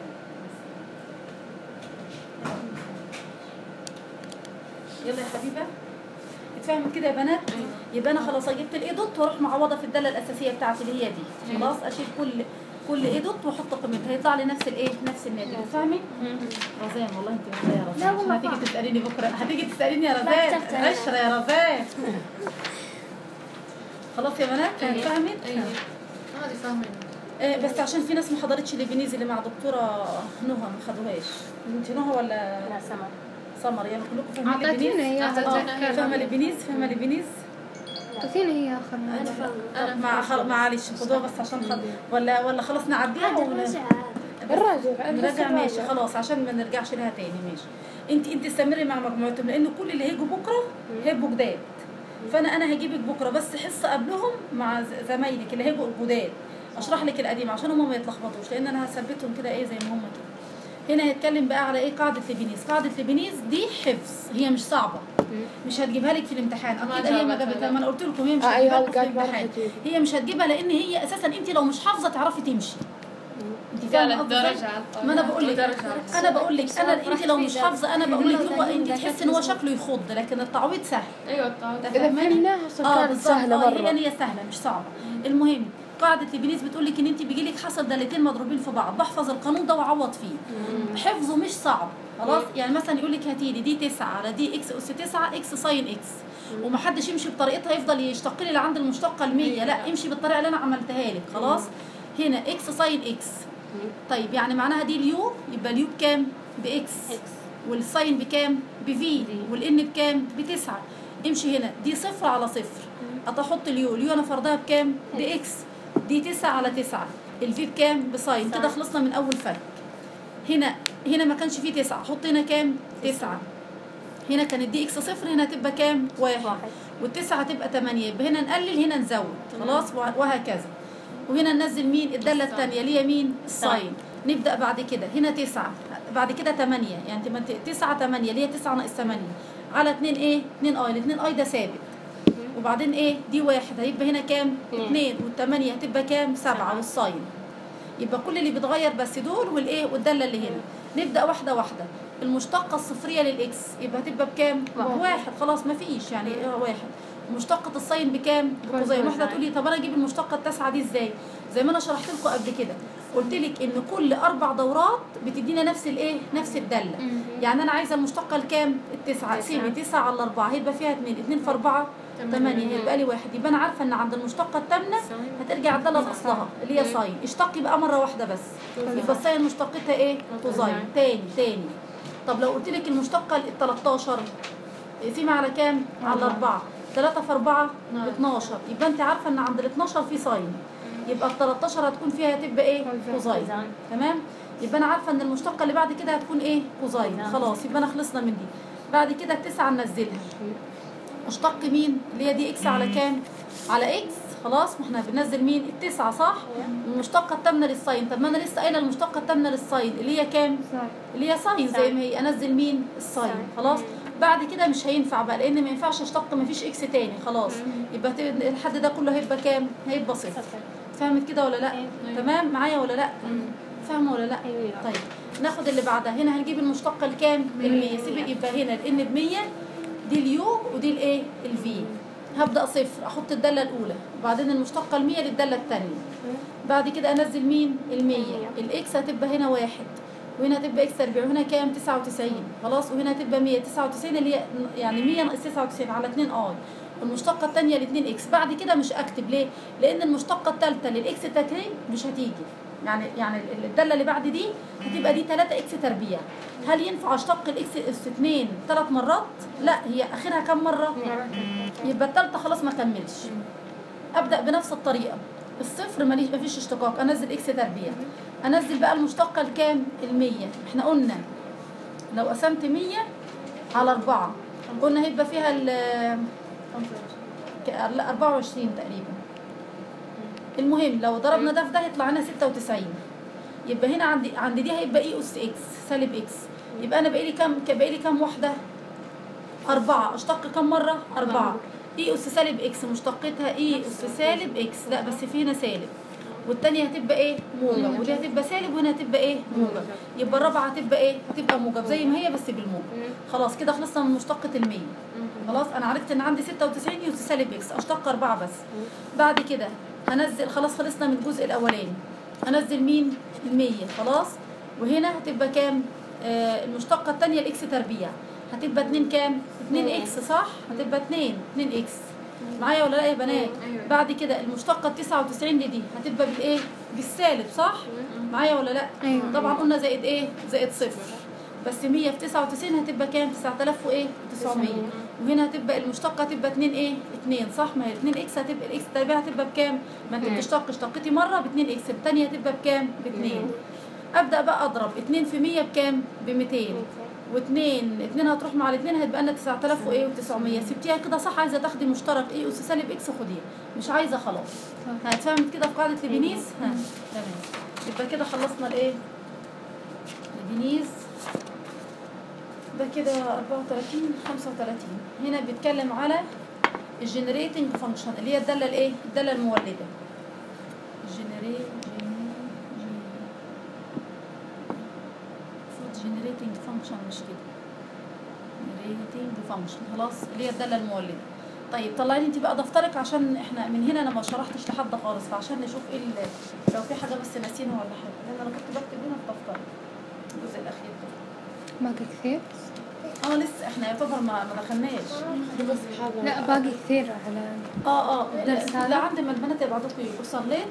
يلا يا حبيبه اتفهمت كده يا بنات يبقى انا خلاص جبت الاي دوت واروح معوضه في الداله الاساسيه بتاعتي اللي هي دي خلاص اشيل كل كل اي دوت واحط قيمتها هيطلع لي نفس الايه نفس الناتج فاهمه رزان والله انت مزايا يا رزان لا والله عشان هتيجي فاهمة. تساليني بكره هتيجي تساليني يا لا، رزان اكتشفت أنا. عشره يا رزان خلاص يا بنات فهمت ايوه هذه فاهمة آه، بس عشان في ناس ما حضرتش الابنيز اللي مع دكتوره نهى ما خدوهاش انت نهى ولا لا سمر سمر يعني كلكم فاهمين اعطيتينا الابنيز اياها أعطيتينا أتذكر. فاهمه الابنيز فاهمه الابنيز اعطيتينا اياها اخر انا مرة فاهمة انا مع خل... معلش خدوها بس عشان خل... ولا ولا خلاص نعديها عادي ولا الرجع الراجع نرجع ماشي خلاص عشان ما نرجعش لها تاني ماشي انت انت استمري مع مجموعتهم لان كل اللي هيجوا بكره هيبقوا جداد فانا انا هجيبك بكره بس حصه قبلهم مع ز- زمايلك اللي هيبقوا جداد اشرح لك القديم عشان هم ما يتلخبطوش لان انا هثبتهم كده ايه زي ما هم كده هنا هيتكلم بقى على ايه قاعده لبنيز قاعده لبنيز دي حفظ هي مش صعبه مش هتجيبها لك في الامتحان ما اكيد هي ما جابتها، جابتها لا. ما انا قلت لكم هي مش آه، أيوة، هتجيبها لكم في قالت ما راح الامتحان تجيب. هي مش هتجيبها لان هي اساسا انت لو مش حافظه تعرفي تمشي انت فاهمه قالت قصدي إزاي؟ درجة على الطاولة ما انا بقول لك درجة على الطاولة. انا بقول لك انا انت لو مش حافظه انا بقول لك هو انت مرة تحس ان هو شكله يخض لكن التعويض سهل ايوه الطاولة ده إذا فاهماني؟ فهمناها صار اه كانت بالظبط سهلة اه هي مرة هي سهله مش صعبه المهم قاعده لبنيس بتقول لك ان انت بيجي لك حصل دالتين مضروبين في بعض بحفظ القانون ده واعوض فيه حفظه مش صعب خلاص يعني مثلا يقول لك هاتي لي دي 9 على دي اكس اس 9 اكس ساين اكس ومحدش يمشي بطريقتها يفضل يشتق لي لعند المشتقه ال 100 لا امشي بالطريقه اللي انا عملتها لك خلاص هنا اكس ساين اكس طيب يعني معناها دي اليو يبقى اليو بكام باكس والساين بكام بفي والان بكام بتسعة امشي هنا دي صفر على صفر احط اليو اليو انا فرضها بكام باكس دي تسعة على تسعة الفي بكام بساين كده خلصنا من اول فرق هنا هنا ما كانش فيه تسعة احط هنا كام تسعة هنا كانت دي اكس صفر هنا هتبقى كام واحد والتسعة هتبقى تمانية يبقى هنا نقلل هنا نزود خلاص وه- وهكذا وهنا ننزل مين الدالة التانية اللي هي مين الساين نبدأ بعد كده هنا تسعة بعد كده تمانية يعني تم- تسعة تمانية اللي هي تسعة ناقص تمانية على اتنين ايه اتنين اي الاتنين اي ده ثابت وبعدين ايه دي واحد هيبقى هنا كام اتنين والتمانية هتبقى كام سبعة والساين يبقى كل اللي بيتغير بس دول والايه والداله اللي هنا نبدا واحده واحده المشتقه الصفريه للاكس يبقى هتبقى بكام واحد خلاص ما فيش يعني إيه واحد مشتقة الساين بكام؟ بقوسين واحدة تقول لي طب انا اجيب المشتقة التاسعة دي ازاي؟ زي ما انا شرحت لكم قبل كده قلت لك ان كل اربع دورات بتدينا نفس الايه؟ نفس الدالة يعني انا عايزة المشتقة الكام؟ التسعة اقسمي تسعة على اربعة هيبقى فيها اتنين اتنين في اربعة تمانية هيبقى لي واحد يبقى انا عارفة ان عند المشتقة التامنة هترجع الدالة لاصلها اللي هي ساين اشتقي بقى مرة واحدة بس يبقى الساين مشتقتها ايه؟ كوزاين تاني تاني طب لو قلت لك المشتقة ال 13 اقسمي على كام؟ على أربعة 3 في 4 ب 12 يبقى أنت عارفة إن عند ال 12 في ساين يبقى ال 13 هتكون فيها هتبقى إيه؟ كوزاين تمام؟ يبقى أنا عارفة إن المشتقة اللي بعد كده هتكون إيه؟ كوزاين خلاص يبقى أنا خلصنا من دي بعد كده التسعة ننزلها اشتق مين؟ اللي هي دي إكس على كام؟ على إكس خلاص ما احنا بننزل مين؟ التسعة صح؟ المشتقة التامنة للساين طب ما أنا لسه قايلة المشتقة التامنة للساين اللي هي كام؟ اللي هي ساين زي ما هي انزل مين الساين خلاص بعد كده مش هينفع بقى لان ما ينفعش اشتق ما فيش اكس تاني خلاص يبقى ت- الحد ده كله هيبقى كام هيبقى صفر فهمت كده ولا لا تمام معايا ولا لا فاهمه ولا لا طيب ناخد اللي بعدها هنا هنجيب المشتقه الكام ال100 سيب يبقى هنا الان ب 100 دي اليو ودي الايه الفي هبدا صفر احط الداله الاولى وبعدين المشتقه ال100 للداله الثانيه بعد كده انزل مين ال100 الاكس هتبقى هنا واحد وهنا هتبقى اكس 40 وهنا كام 99 خلاص وهنا هتبقى 199 اللي هي يعني 100 ناقص 99 على 2 اي والمشتقة الثانية ل 2 اكس بعد كده مش اكتب ليه؟ لأن المشتقة الثالثة للاكس تكريم مش هتيجي يعني يعني الدالة اللي بعد دي هتبقى دي 3 اكس تربيع هل ينفع اشتق الاكس اس 2 ثلاث مرات؟ لا هي اخرها كم مرة؟ يبقى الثالثة خلاص ما كملش ابدا بنفس الطريقه الصفر ماليش مفيش اشتقاق انزل اكس تربيع انزل بقى المشتقه الكام ال100 احنا قلنا لو قسمت 100 على 4 قلنا هيبقى فيها ال ك- لا 24 تقريبا المهم لو ضربنا ده في ده يطلع لنا 96 يبقى هنا عندي عند دي هيبقى اي اس اكس سالب اكس يبقى انا بقى لي كام بقى لي كام واحده أربعة أشتق كم مرة؟ أربعة إي أس سالب إكس مشتقتها إي أس سالب إكس لا بس في هنا سالب والتانية هتبقى إيه؟ موجب ودي هتبقى سالب وهنا هتبقى إيه؟ موجب يبقى الرابعة هتبقى إيه؟ هتبقى موجب زي ما هي بس بالموجب خلاص كده خلصنا من مشتقة المية خلاص أنا عرفت إن عندي 96 إي أس سالب إكس أشتق أربعة بس بعد كده هنزل خلاص خلصنا من الجزء الأولاني هنزل مين؟ المية خلاص وهنا هتبقى كام؟ آه المشتقة التانية الإكس تربيع هتبقى 2 كام؟ 2 اكس صح؟ هتبقى 2 2 اكس معايا ولا لا يا بنات؟ بعد كده المشتقة ال 99 دي, دي هتبقى بالايه؟ بالسالب صح؟ معايا ولا لا؟ أيوة. طبعا قلنا زائد ايه؟ زائد صفر بس 100 في 99 هتبقى كام؟ 9000 وايه؟ 900 وهنا هتبقى المشتقة هتبقى 2 ايه؟ 2 صح؟ ما هي 2 اكس هتبقى الاكس تربيع هتبقى بكام؟ ما انت بتشتق اشتقتي مرة ب 2 اكس الثانية هتبقى بكام؟ ب 2 ابدا بقى اضرب 2 في 100 بكام؟ ب 200 واثنين اثنين هتروح مع الاثنين هتبقى لنا 9000 وايه و900 سبتيها كده صح عايزه تاخدي مشترك ايه اس سالب اكس خديها مش عايزه خلاص هتفهمت كده في قاعده لبنيز ها تمام يبقى كده خلصنا الايه لبنيز ده كده 34 35 هنا بيتكلم على الجنريتنج فانكشن اللي هي الداله الايه الداله المولده الجنريت generating function مش كده generating function خلاص اللي هي الداله المولده طيب طلعي لي انت بقى دفترك عشان احنا من هنا انا ما شرحتش لحد خالص فعشان نشوف ايه ال- لو في حاجه بس ناسينها ولا حاجه لان انا كنت بكتب هنا في دفتري الجزء الاخير ده باقي كثير اه لسه احنا يعتبر ما ما دخلناش بس حاضر لا باقي كثير على اه اه الدرس لا, هذا؟ لا عندي ما البنات يبعتوكوا يجوا صليت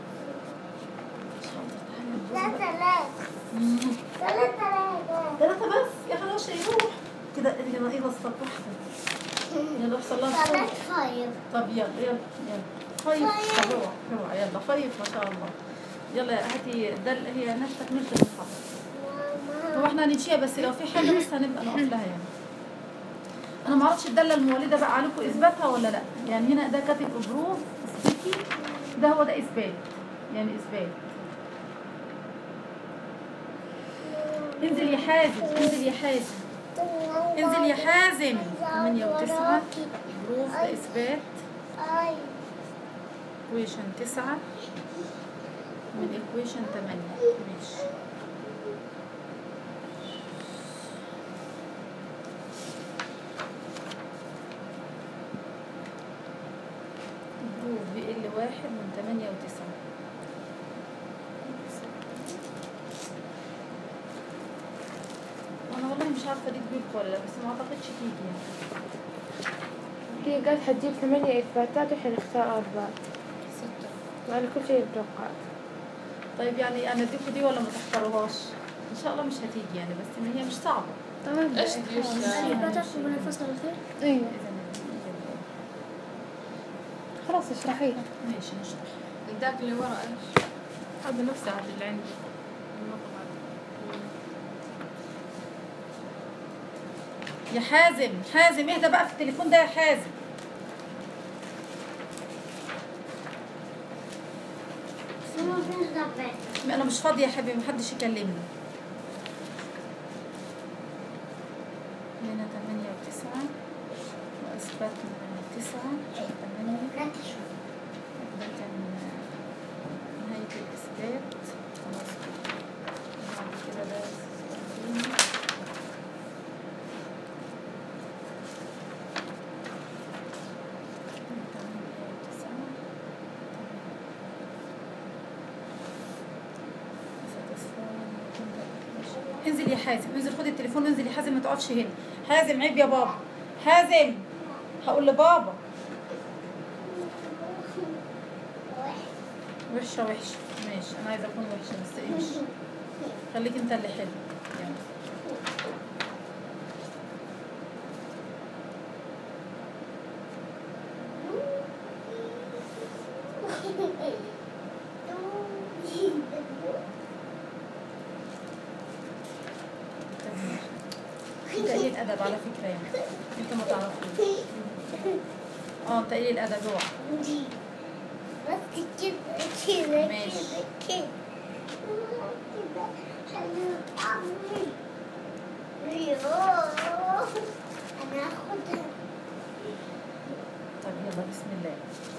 مم. ثلاثة بس يا خلاص يروح كده كده ايه بس واحدة يلا احصل لها بسرعة. طب يلا يلا يلا خيف طب روح روح يلا خيف ما شاء الله يلا هاتي ده اللي هي نفس تكملة المحاضرة هو احنا هنمشيها بس لو في حاجة بس هنبقى نقف لها يعني انا ما اعرفش الدالة المولدة بقى عليكم اثباتها ولا لا يعني هنا ده كاتب بروف اثبتي ده هو ده اثبات يعني اثبات انزل يا حازم انزل يا حازم انزل يا حازم 8 و9 بروف ده اثبات equation 9 من equation 8 ماشي بروف بي ال واحد من 8 و9 انا والله مش عارفه دي تجيب ولا لا بس ما اعتقدش تيجي يعني هي قالت حتجيب ثمانية إثباتات وإحنا نختار أربعة ستة وأنا كل شيء متوقع طيب يعني انا اديكوا دي ولا ما تختاروهاش ان شاء الله مش هتيجي يعني بس ما هي مش صعبه طيب ايش دي من الفصل الأخير؟ ايوه خلاص اشرحيها ماشي نشرح ذاك اللي ورا ايش؟ هذا نفسه هذا اللي عندي المطبعة يا حازم حازم اهدى بقى في التليفون ده يا حازم انا مش فاضيه يا حبيبي محدش يكلمني هنا 8 و9 واثبتنا 9 8 ده كان نهاية الإثبات خلاص بعد كده ده سنتين. تمانية وتسعة. تمانية. انزل يا حازم انزل خد التليفون انزل يا حازم ما تقفش هنا حازم عيب يا بابا حازم هقول لبابا وحشة وحشة ماشي أنا عايزة أكون وحشة بس امشي خليك أنت اللي حلو يلا أنت قليل الأدب على فكرة يعني أنت ما تعرفوش اه أنت قليل الأدب اوعى انا هاخدها طب يلا بسم الله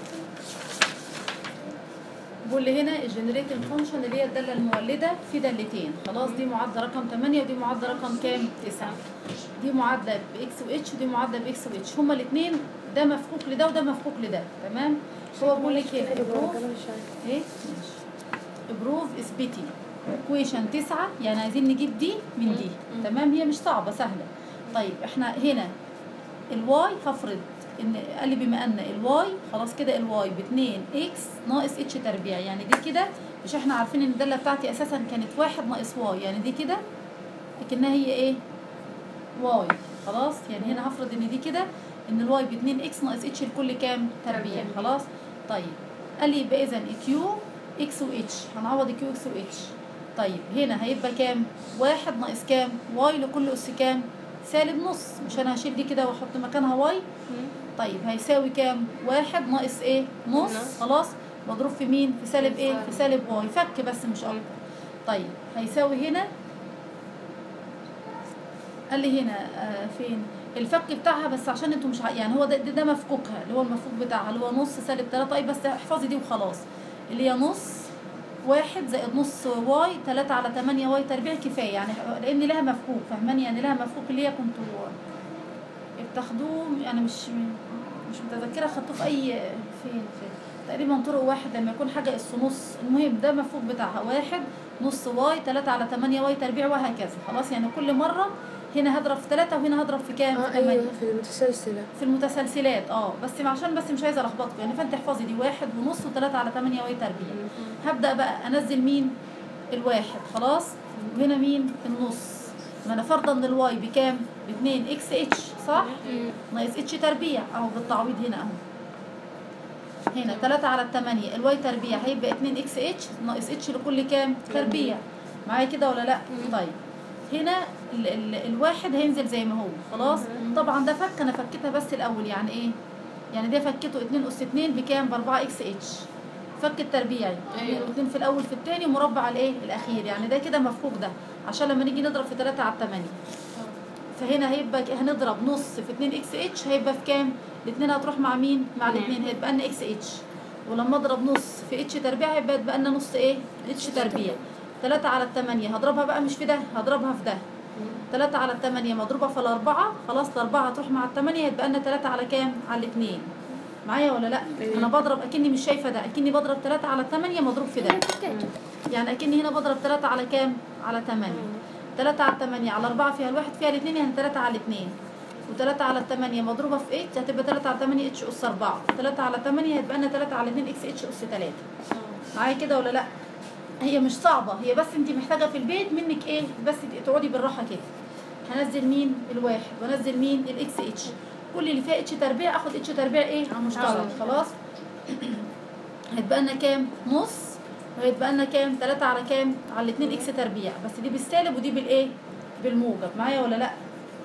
بقول لي هنا الجنريتنج فانكشن اللي هي الداله المولده في دالتين خلاص دي معادله رقم 8 ودي معادله رقم كام 9 دي معادله باكس واتش ودي معادله باكس واتش هما الاثنين ده مفكوك لده وده مفكوك لده تمام هو بيقول لك هنا بروف ايه ماشي بروف اثبتي ايكويشن 9 يعني عايزين نجيب دي من دي تمام هي مش صعبه سهله طيب احنا هنا الواي هفرض ان قال لي بما ان الواي خلاص كده الواي ب 2 اكس ناقص اتش تربيع يعني دي كده مش احنا عارفين ان الداله بتاعتي اساسا كانت واحد ناقص واي يعني دي كده لكنها هي ايه واي خلاص يعني هنا هفرض ان دي كده ان الواي ب 2 اكس ناقص اتش الكل كام تربيع خلاص طيب قال لي يبقى اذا كيو اكس واتش هنعوض كيو اكس واتش طيب هنا هيبقى كام واحد ناقص كام واي لكل اس كام سالب نص مش انا هشيل دي كده واحط مكانها واي طيب هيساوي كام واحد ناقص ايه نص نص. خلاص مضروب في مين في سالب ايه في سالب واي فك بس مش اكتر طيب هيساوي هنا قال لي هنا آه فين الفك بتاعها بس عشان انتوا مش ع- يعني هو ده, ده, ده مفكوكها اللي هو المفكوك بتاعها اللي هو نص سالب 3 طيب بس احفظي دي وخلاص اللي هي نص واحد زائد نص واي تلاتة على تمانية واي تربيع كفاية يعني لأن لها مفكوك فاهماني يعني لها مفكوك اللي هي كنتوا بتاخدوه يعني مش مش متذكرة خدتوه في أي فين فين تقريبا طرق واحد لما يكون حاجة اس نص المهم ده مفكوك بتاعها واحد نص واي تلاتة على تمانية واي تربيع وهكذا خلاص يعني كل مرة هنا هضرب في تلاتة وهنا هضرب في كام؟ اه في تمانية. ايوه في المتسلسلة في المتسلسلات اه بس عشان بس مش عايزه الخبطكم يعني فانت احفظي دي واحد ونص وثلاثة على تمانية وهي تربيع هبدا بقى انزل مين الواحد خلاص وهنا مين النص ما انا فرضا ان الواي بكام ب 2 اكس اتش صح ناقص اتش تربيع اهو بالتعويض هنا اهو هنا 3 على 8 الواي تربيع هيبقى 2 اكس اتش ناقص اتش لكل كام تربيع معايا كده ولا لا طيب هنا ال ال الواحد هينزل زي ما هو خلاص طبعا ده فك انا فكيتها بس الاول يعني ايه يعني ده فكيته 2 اس 2 بكام ب 4 اكس اتش فك التربيعي أيوة. الاثنين في الاول في الثاني مربع الايه الاخير يعني ده كده مفكوك ده عشان لما نيجي نضرب في 3 على 8 فهنا هيبقى هنضرب نص في 2 اكس اتش هيبقى في كام الاثنين هتروح مع مين مع الاثنين هيبقى لنا اكس اتش ولما اضرب نص في اتش تربيع هيبقى يبقى لنا نص ايه اتش تربيع 3 على 8 هضربها بقى مش في ده هضربها في ده 3 على 8 مضروبه في الأربعة خلاص الأربعة هتروح مع الثمانية يبقى لنا 3 على كام على الاثنين معايا ولا لا انا بضرب اكني مش شايفه ده اكني بضرب 3 على 8 مضروب في ده يعني اكني هنا بضرب 3 على كام على 8 3 على 8 على 4 فيها الواحد فيها الاثنين يعني 3 على 2 و3 على 8 مضروبه في اتش هتبقى 3 على 8 اتش اس 4 3 على 8 هيبقى لنا 3 على 2 اكس اتش اس 3 معايا كده ولا لا هي مش صعبه هي بس انت محتاجه في البيت منك ايه بس تقعدي بالراحه كده هنزل مين الواحد وانزل مين الاكس اتش كل اللي فيها اتش تربيع اخد اتش تربيع ايه مشترك خلاص هيتبقى لنا كام نص وهيتبقى لنا كام 3 على كام على 2 اكس تربيع بس دي بالسالب ودي بالايه بالموجب معايا ولا لا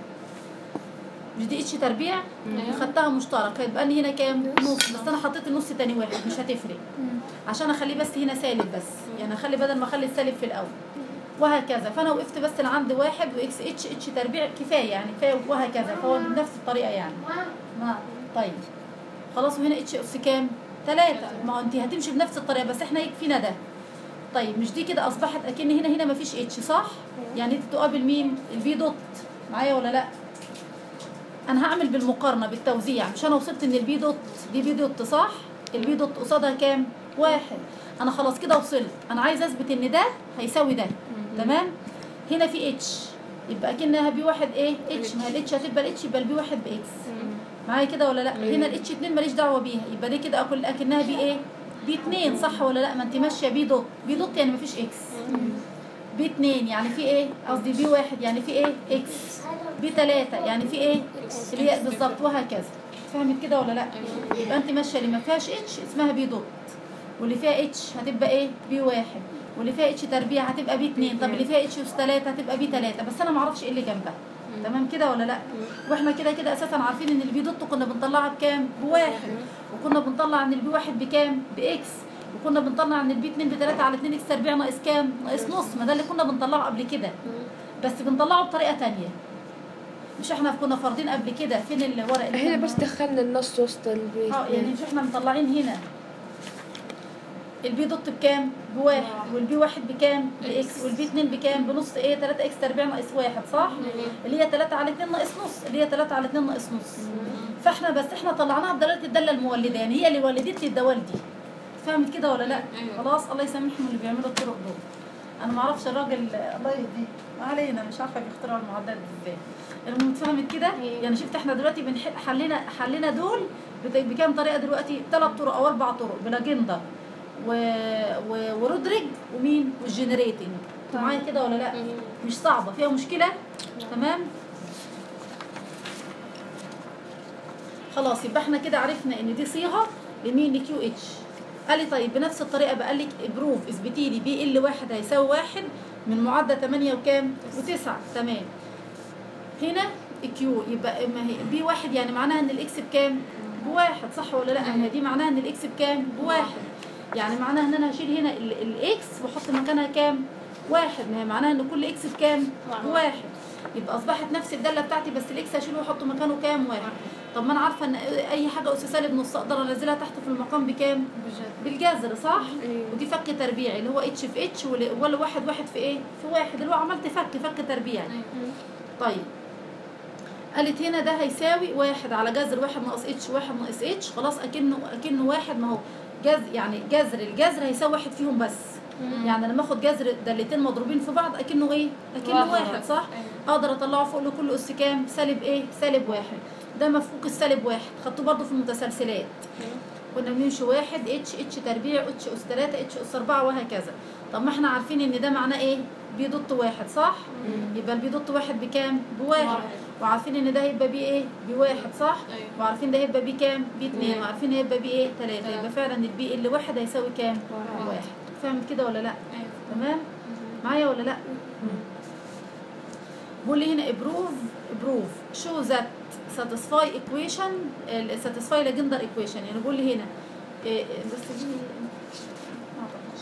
مش دي اتش تربيع خدتها مشترك هيتبقى لي هنا كام نص بس انا حطيت النص تاني واحد مش هتفرق عشان اخليه بس هنا سالب بس يعني اخلي بدل ما اخلي السالب في الاول وهكذا فانا وقفت بس لعند واحد واكس اتش اتش تربيع كفايه يعني كفايه وهكذا فهو بنفس الطريقه يعني ما طيب خلاص وهنا اتش اس كام ثلاثة ما هو انت هتمشي بنفس الطريقه بس احنا يكفينا ده طيب مش دي كده اصبحت اكن هنا هنا مفيش اتش صح يعني انت تقابل مين البي دوت معايا ولا لا انا هعمل بالمقارنه بالتوزيع مش انا وصلت ان البي دوت دي بي دوت صح البي دوت قصادها كام واحد انا خلاص كده وصلت انا عايز اثبت ان ده هيساوي ده تمام هنا في اتش يبقى اكنها بي واحد ايه اتش ما هي الاتش هتبقى الاتش يبقى البي واحد باكس معايا كده ولا لا هنا الاتش 2 ماليش دعوه بيها يبقى دي كده اكل اكنها بي ايه بي 2 صح ولا لا ما انت ماشيه بي دوت بي دوت يعني مفيش اكس بي 2 يعني في ايه قصدي بي واحد يعني في ايه اكس بي 3 يعني في ايه اللي هي بالظبط وهكذا فهمت كده ولا لا يبقى انت ماشيه اللي ما فيهاش اتش اسمها بي دوت واللي فيها اتش هتبقى ايه بي واحد واللي فيها اتش تربيع هتبقى بي 2 طب اللي فيها اتش اس 3 هتبقى بي 3 بس انا ما اعرفش ايه اللي جنبها تمام كده ولا لا واحنا كده كده اساسا عارفين ان البي دوت كنا بنطلعها بكام بواحد وكنا بنطلع ان البي واحد بكام باكس وكنا بنطلع ان البي 2 ب 3 على 2 اكس تربيع ناقص كام ناقص نص ما ده اللي كنا بنطلعه قبل كده بس بنطلعه بطريقه تانية مش احنا كنا فارضين قبل كده فين الورق اللي هنا كان- بس دخلنا النص وسط البيت اه يعني مش احنا مطلعين هنا البي دوت بكام؟ بواحد والبي واحد بكام؟ باكس والبي اتنين بكام؟ بنص ايه 3 اكس تربيع ناقص واحد صح؟ اللي هي 3 على 2 ناقص نص اللي هي 3 على 2 ناقص نص فاحنا بس احنا طلعناها بدلاله الداله المولده يعني هي اللي ولدت لي الدوال دي فهمت كده ولا لا؟ أيوة. خلاص الله يسامحهم اللي بيعملوا الطرق دول انا ما اعرفش الراجل الله يهديه ما علينا مش عارفه بيخترعوا المعدات دي ازاي المهم فهمت كده يعني شفت احنا دلوقتي بنح- حلينا حلينا دول بت- بكام طريقه دلوقتي ثلاث طرق او اربع طرق بلاجندر و... و... ورودريج ومين والجنريتنج انتوا معايا كده ولا لا مش صعبه فيها مشكله تمام خلاص يبقى احنا كده عرفنا ان دي صيغه لمين كيو اتش قال لي طيب بنفس الطريقه بقى لك بروف اثبتي لي بي ال واحد هيساوي واحد من معدل 8 وكام و9 تمام هنا كيو يبقى ما هي بي واحد يعني معناها ان الاكس بكام بواحد صح ولا لا ما هي دي معناها ان الاكس بكام بواحد يعني معناها ان انا هشيل هنا ال- الاكس واحط مكانها كام واحد ما هي معناها ان كل اكس بكام بواحد يبقى اصبحت نفس الداله بتاعتي بس الاكس هشيله واحط مكانه كام واحد طب ما انا عارفه ان اي حاجه اس سالب نص اقدر انزلها تحت في المقام بكام بالجذر صح أيوة. ودي فك تربيعي اللي هو اتش في اتش ولا ولا واحد واحد في ايه في واحد اللي هو عملت فك فك تربيعي طيب قالت هنا ده هيساوي واحد على جذر واحد ناقص اتش واحد ناقص اتش خلاص اكنه اكنه واحد ما هو جذر يعني جذر الجذر هيساوي واحد فيهم بس يعني لما اخد جذر دالتين مضروبين في بعض اكنه ايه اكنه واحد. واحد صح اقدر اطلعه فوق لكل اس كام سالب ايه سالب واحد ده مفكوك السالب واحد خدته برضه في المتسلسلات كنا بنمشي واحد اتش اتش تربيع اتش اس 3 اتش اس 4 وهكذا طب ما احنا عارفين ان ده معناه ايه بي دوت واحد صح يبقى البي دوت واحد بكام بواحد واحد. وعارفين ان ده هيبقى بيه ايه بواحد صح أيوة. وعارفين ده هيبقى بيه كام باثنين اتنين. وعارفين هيبقى بيه ايه ثلاثة تلاتة. يبقى فعلا البي اللي واحد هيساوي كام واحد. واحد فاهم كده ولا لا ايوه تمام معايا ولا لا بقول لي هنا بروف بروف شو ذات ساتيسفاي ايكويشن ساتيسفاي ليجندر ايكويشن يعني بقول لي هنا إيه، بس دي ما أعتقدش.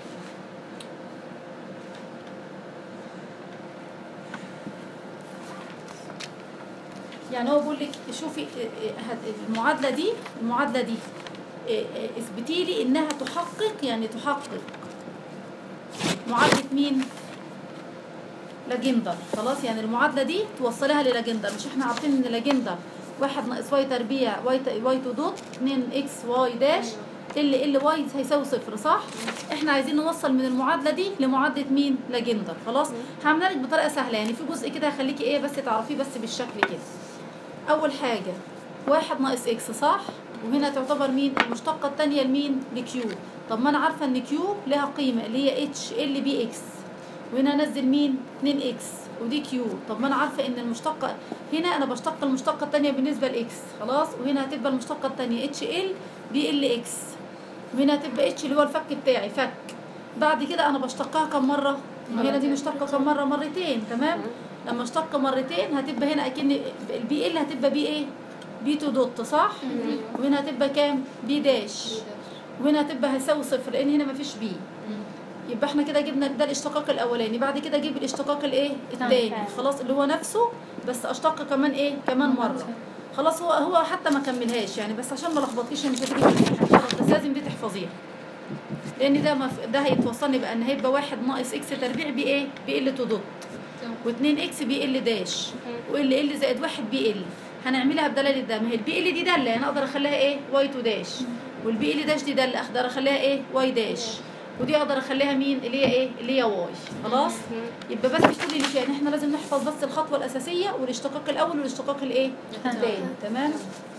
يعني هو بيقول لك شوفي إيه، إيه، هت- المعادله دي المعادله دي إيه، إيه، اثبتي لي انها تحقق يعني تحقق معادله مين لاجندر خلاص يعني المعادله دي توصلها للاجندر مش احنا عارفين ان لاجندر واحد ناقص واي تربيع واي ت- واي تو دوت 2 اكس واي داش ال ال واي هيساوي صفر صح احنا عايزين نوصل من المعادله دي لمعادله مين لاجندر خلاص هعملها لك بطريقه سهله يعني في جزء كده هخليكي ايه بس تعرفيه بس بالشكل كده اول حاجه واحد ناقص اكس صح وهنا تعتبر مين المشتقه الثانيه لمين لكيو طب ما انا عارفه ان كيو لها قيمه اللي هي اتش ال بي اكس وهنا انزل مين 2 اكس ودي كيو طب ما انا عارفه ان المشتقه هنا انا بشتق المشتقه الثانيه بالنسبه لاكس خلاص وهنا هتبقى المشتقه الثانيه اتش ال بي ال اكس وهنا هتبقى اتش اللي هو الفك بتاعي فك بعد كده انا بشتقها كم مره هنا دي مشتقه كم مره مرتين تمام لما اشتق مرتين هتبقى هنا اكن البي ال هتبقى بي ايه بي تو دوت صح وهنا هتبقى كام بي داش وهنا هتبقى هيساوي صفر لان هنا مفيش بي يبقى احنا كده جبنا ده الاشتقاق الاولاني بعد كده اجيب الاشتقاق الايه الثاني خلاص اللي هو نفسه بس اشتق كمان ايه كمان مره خلاص هو هو حتى ما كملهاش يعني بس عشان ما لخبطكيش مش هتيجي في الامتحان خلاص بس لازم دي تحفظيها لان ده مف... ده هيتوصلني بقى ان هيبقى واحد ناقص اكس تربيع بي ايه بي ال تو دوت و2 اكس بي ال داش وال ال زائد واحد بي ال هنعملها بدلاله ده ما هي البي ال دي داله انا اقدر اخليها ايه واي تو داش والبي ال داش دي داله اقدر اخليها ايه واي داش ودي اقدر اخليها مين اللي هي ايه اللي هي واي خلاص يبقى بس كل اللي فيه يعني احنا لازم نحفظ بس الخطوه الاساسيه والاشتقاق الاول والاشتقاق الايه الثاني تمام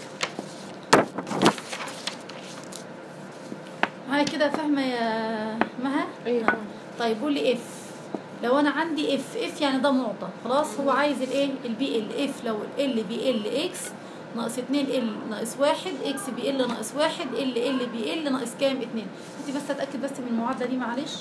معايا كده فاهمه يا مها ايوه طيب قول لي اف لو انا عندي اف اف يعني ده معطى خلاص هو عايز الايه البي ال اف لو ال بي ال اكس ناقص 2 ال ناقص 1 اكس بي ال ناقص 1 ال ال بي ال ناقص كام 2 انت بس اتاكد بس من المعادله دي معلش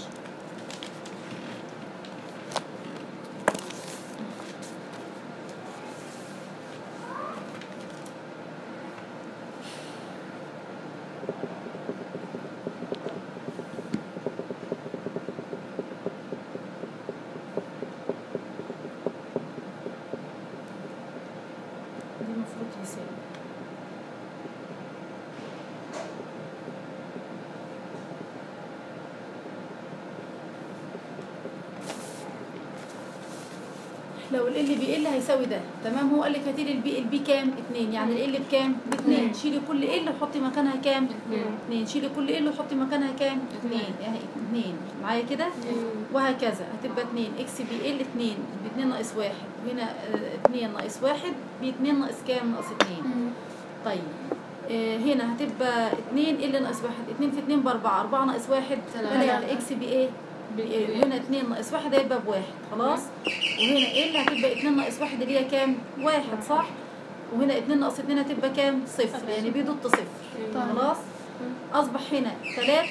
دي المفروض يساوي لو ال بي ال هيساوي ده تمام هو قال لك هاتي لي البي البي كام 2 يعني ال بكام ب 2 شيلي كل ال وحطي مكانها كام 2 شيلي كل ال وحطي مكانها كام 2 اهي 2 معايا كده وهكذا هتبقى 2 اكس بي ال 2 ب 2 ناقص 1 وهنا 2 ناقص 1 ب 2 ناقص كام ناقص 2 طيب آه، هنا هتبقى 2 ال ناقص 1 2 في 2 ب 4 4 ناقص 1 3 اكس بي ايه ب- هنا 2 ناقص 1 هيبقى بواحد خلاص وهنا ال هتبقى 2 ناقص 1 اللي هي كام؟ واحد صح؟ وهنا 2 ناقص 2 هتبقى كام؟ صفر يعني بي دوت صفر خلاص؟ أصبح هنا 3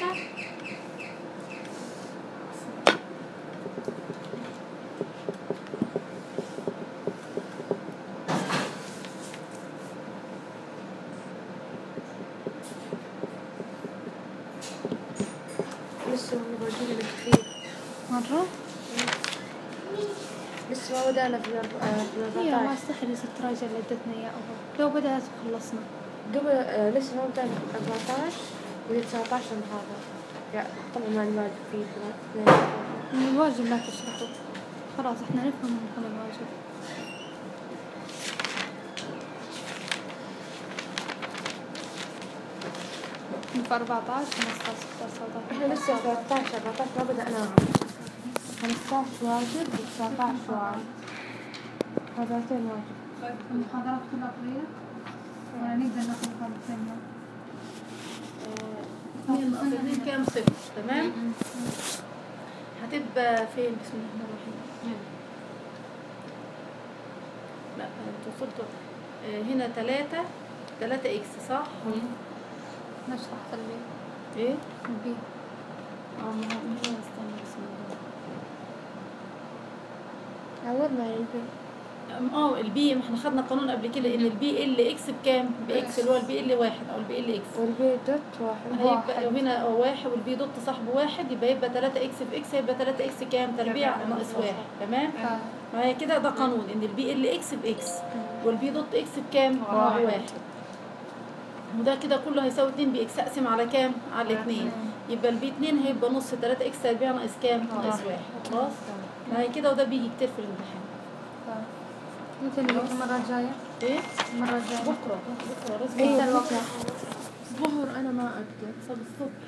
لسه والله باقي لك كثير مرة لسه ما بدأنا في الأرب- آه، في هي ما 14 استحرز التراجع اللي ادتنا اياه اول لو بدأت خلصنا قبل آه، لسه ما بدأنا في 14 وهي 19 محاضرة يعني طبعا ما عندي واجب فيه اثنين من الواجب لا تشرحه خلاص احنا نفهم من الواجب في 14 15 16 احنا لسه 13 14 ما بدأناها 15 واجب و 19 واجب محاضرتين واجب المحاضرات كلها طويلة ولا نقدر ناخذ محاضرتين اثنين ناقص اثنين كام صفر تمام هتبقى فين بسم الله الرحمن الرحيم لا انتوا وصلتوا آه، هنا ثلاثة ثلاثة اكس صح؟ نشرح تلبية ايه؟ البي اه ما هو ما هو استنى بسم الله عوضنا على البي أم- اه البي ما احنا خدنا قانون قبل كده ان البي ال اكس بكام؟ باكس اللي هو البي ال واحد او البي ال اكس والبي دوت واحد هيبقى هنا واحد والبي دوت صاحبه واحد يبقى يبقى 3 اكس في اكس هيبقى 3 اكس كام؟ تربيع ناقص واحد تمام؟ ما هي كده ده قانون ان البي ال اكس باكس والبي دوت اكس بكام؟ واحد. بواحد وده كده كله هيساوي 2 بي اكس اقسم على كام؟ على 2 يبقى البي 2 هيبقى نص 3 اكس تربيع ناقص كام؟ ناقص واحد خلاص؟ ما هي كده وده بيجي كتير في الامتحان ممكن نجيب المرة الجاية ايه؟ المرة الجاية بكره بكره لازم إيه الوقت؟ ظهر انا ما اقدر طب الصبح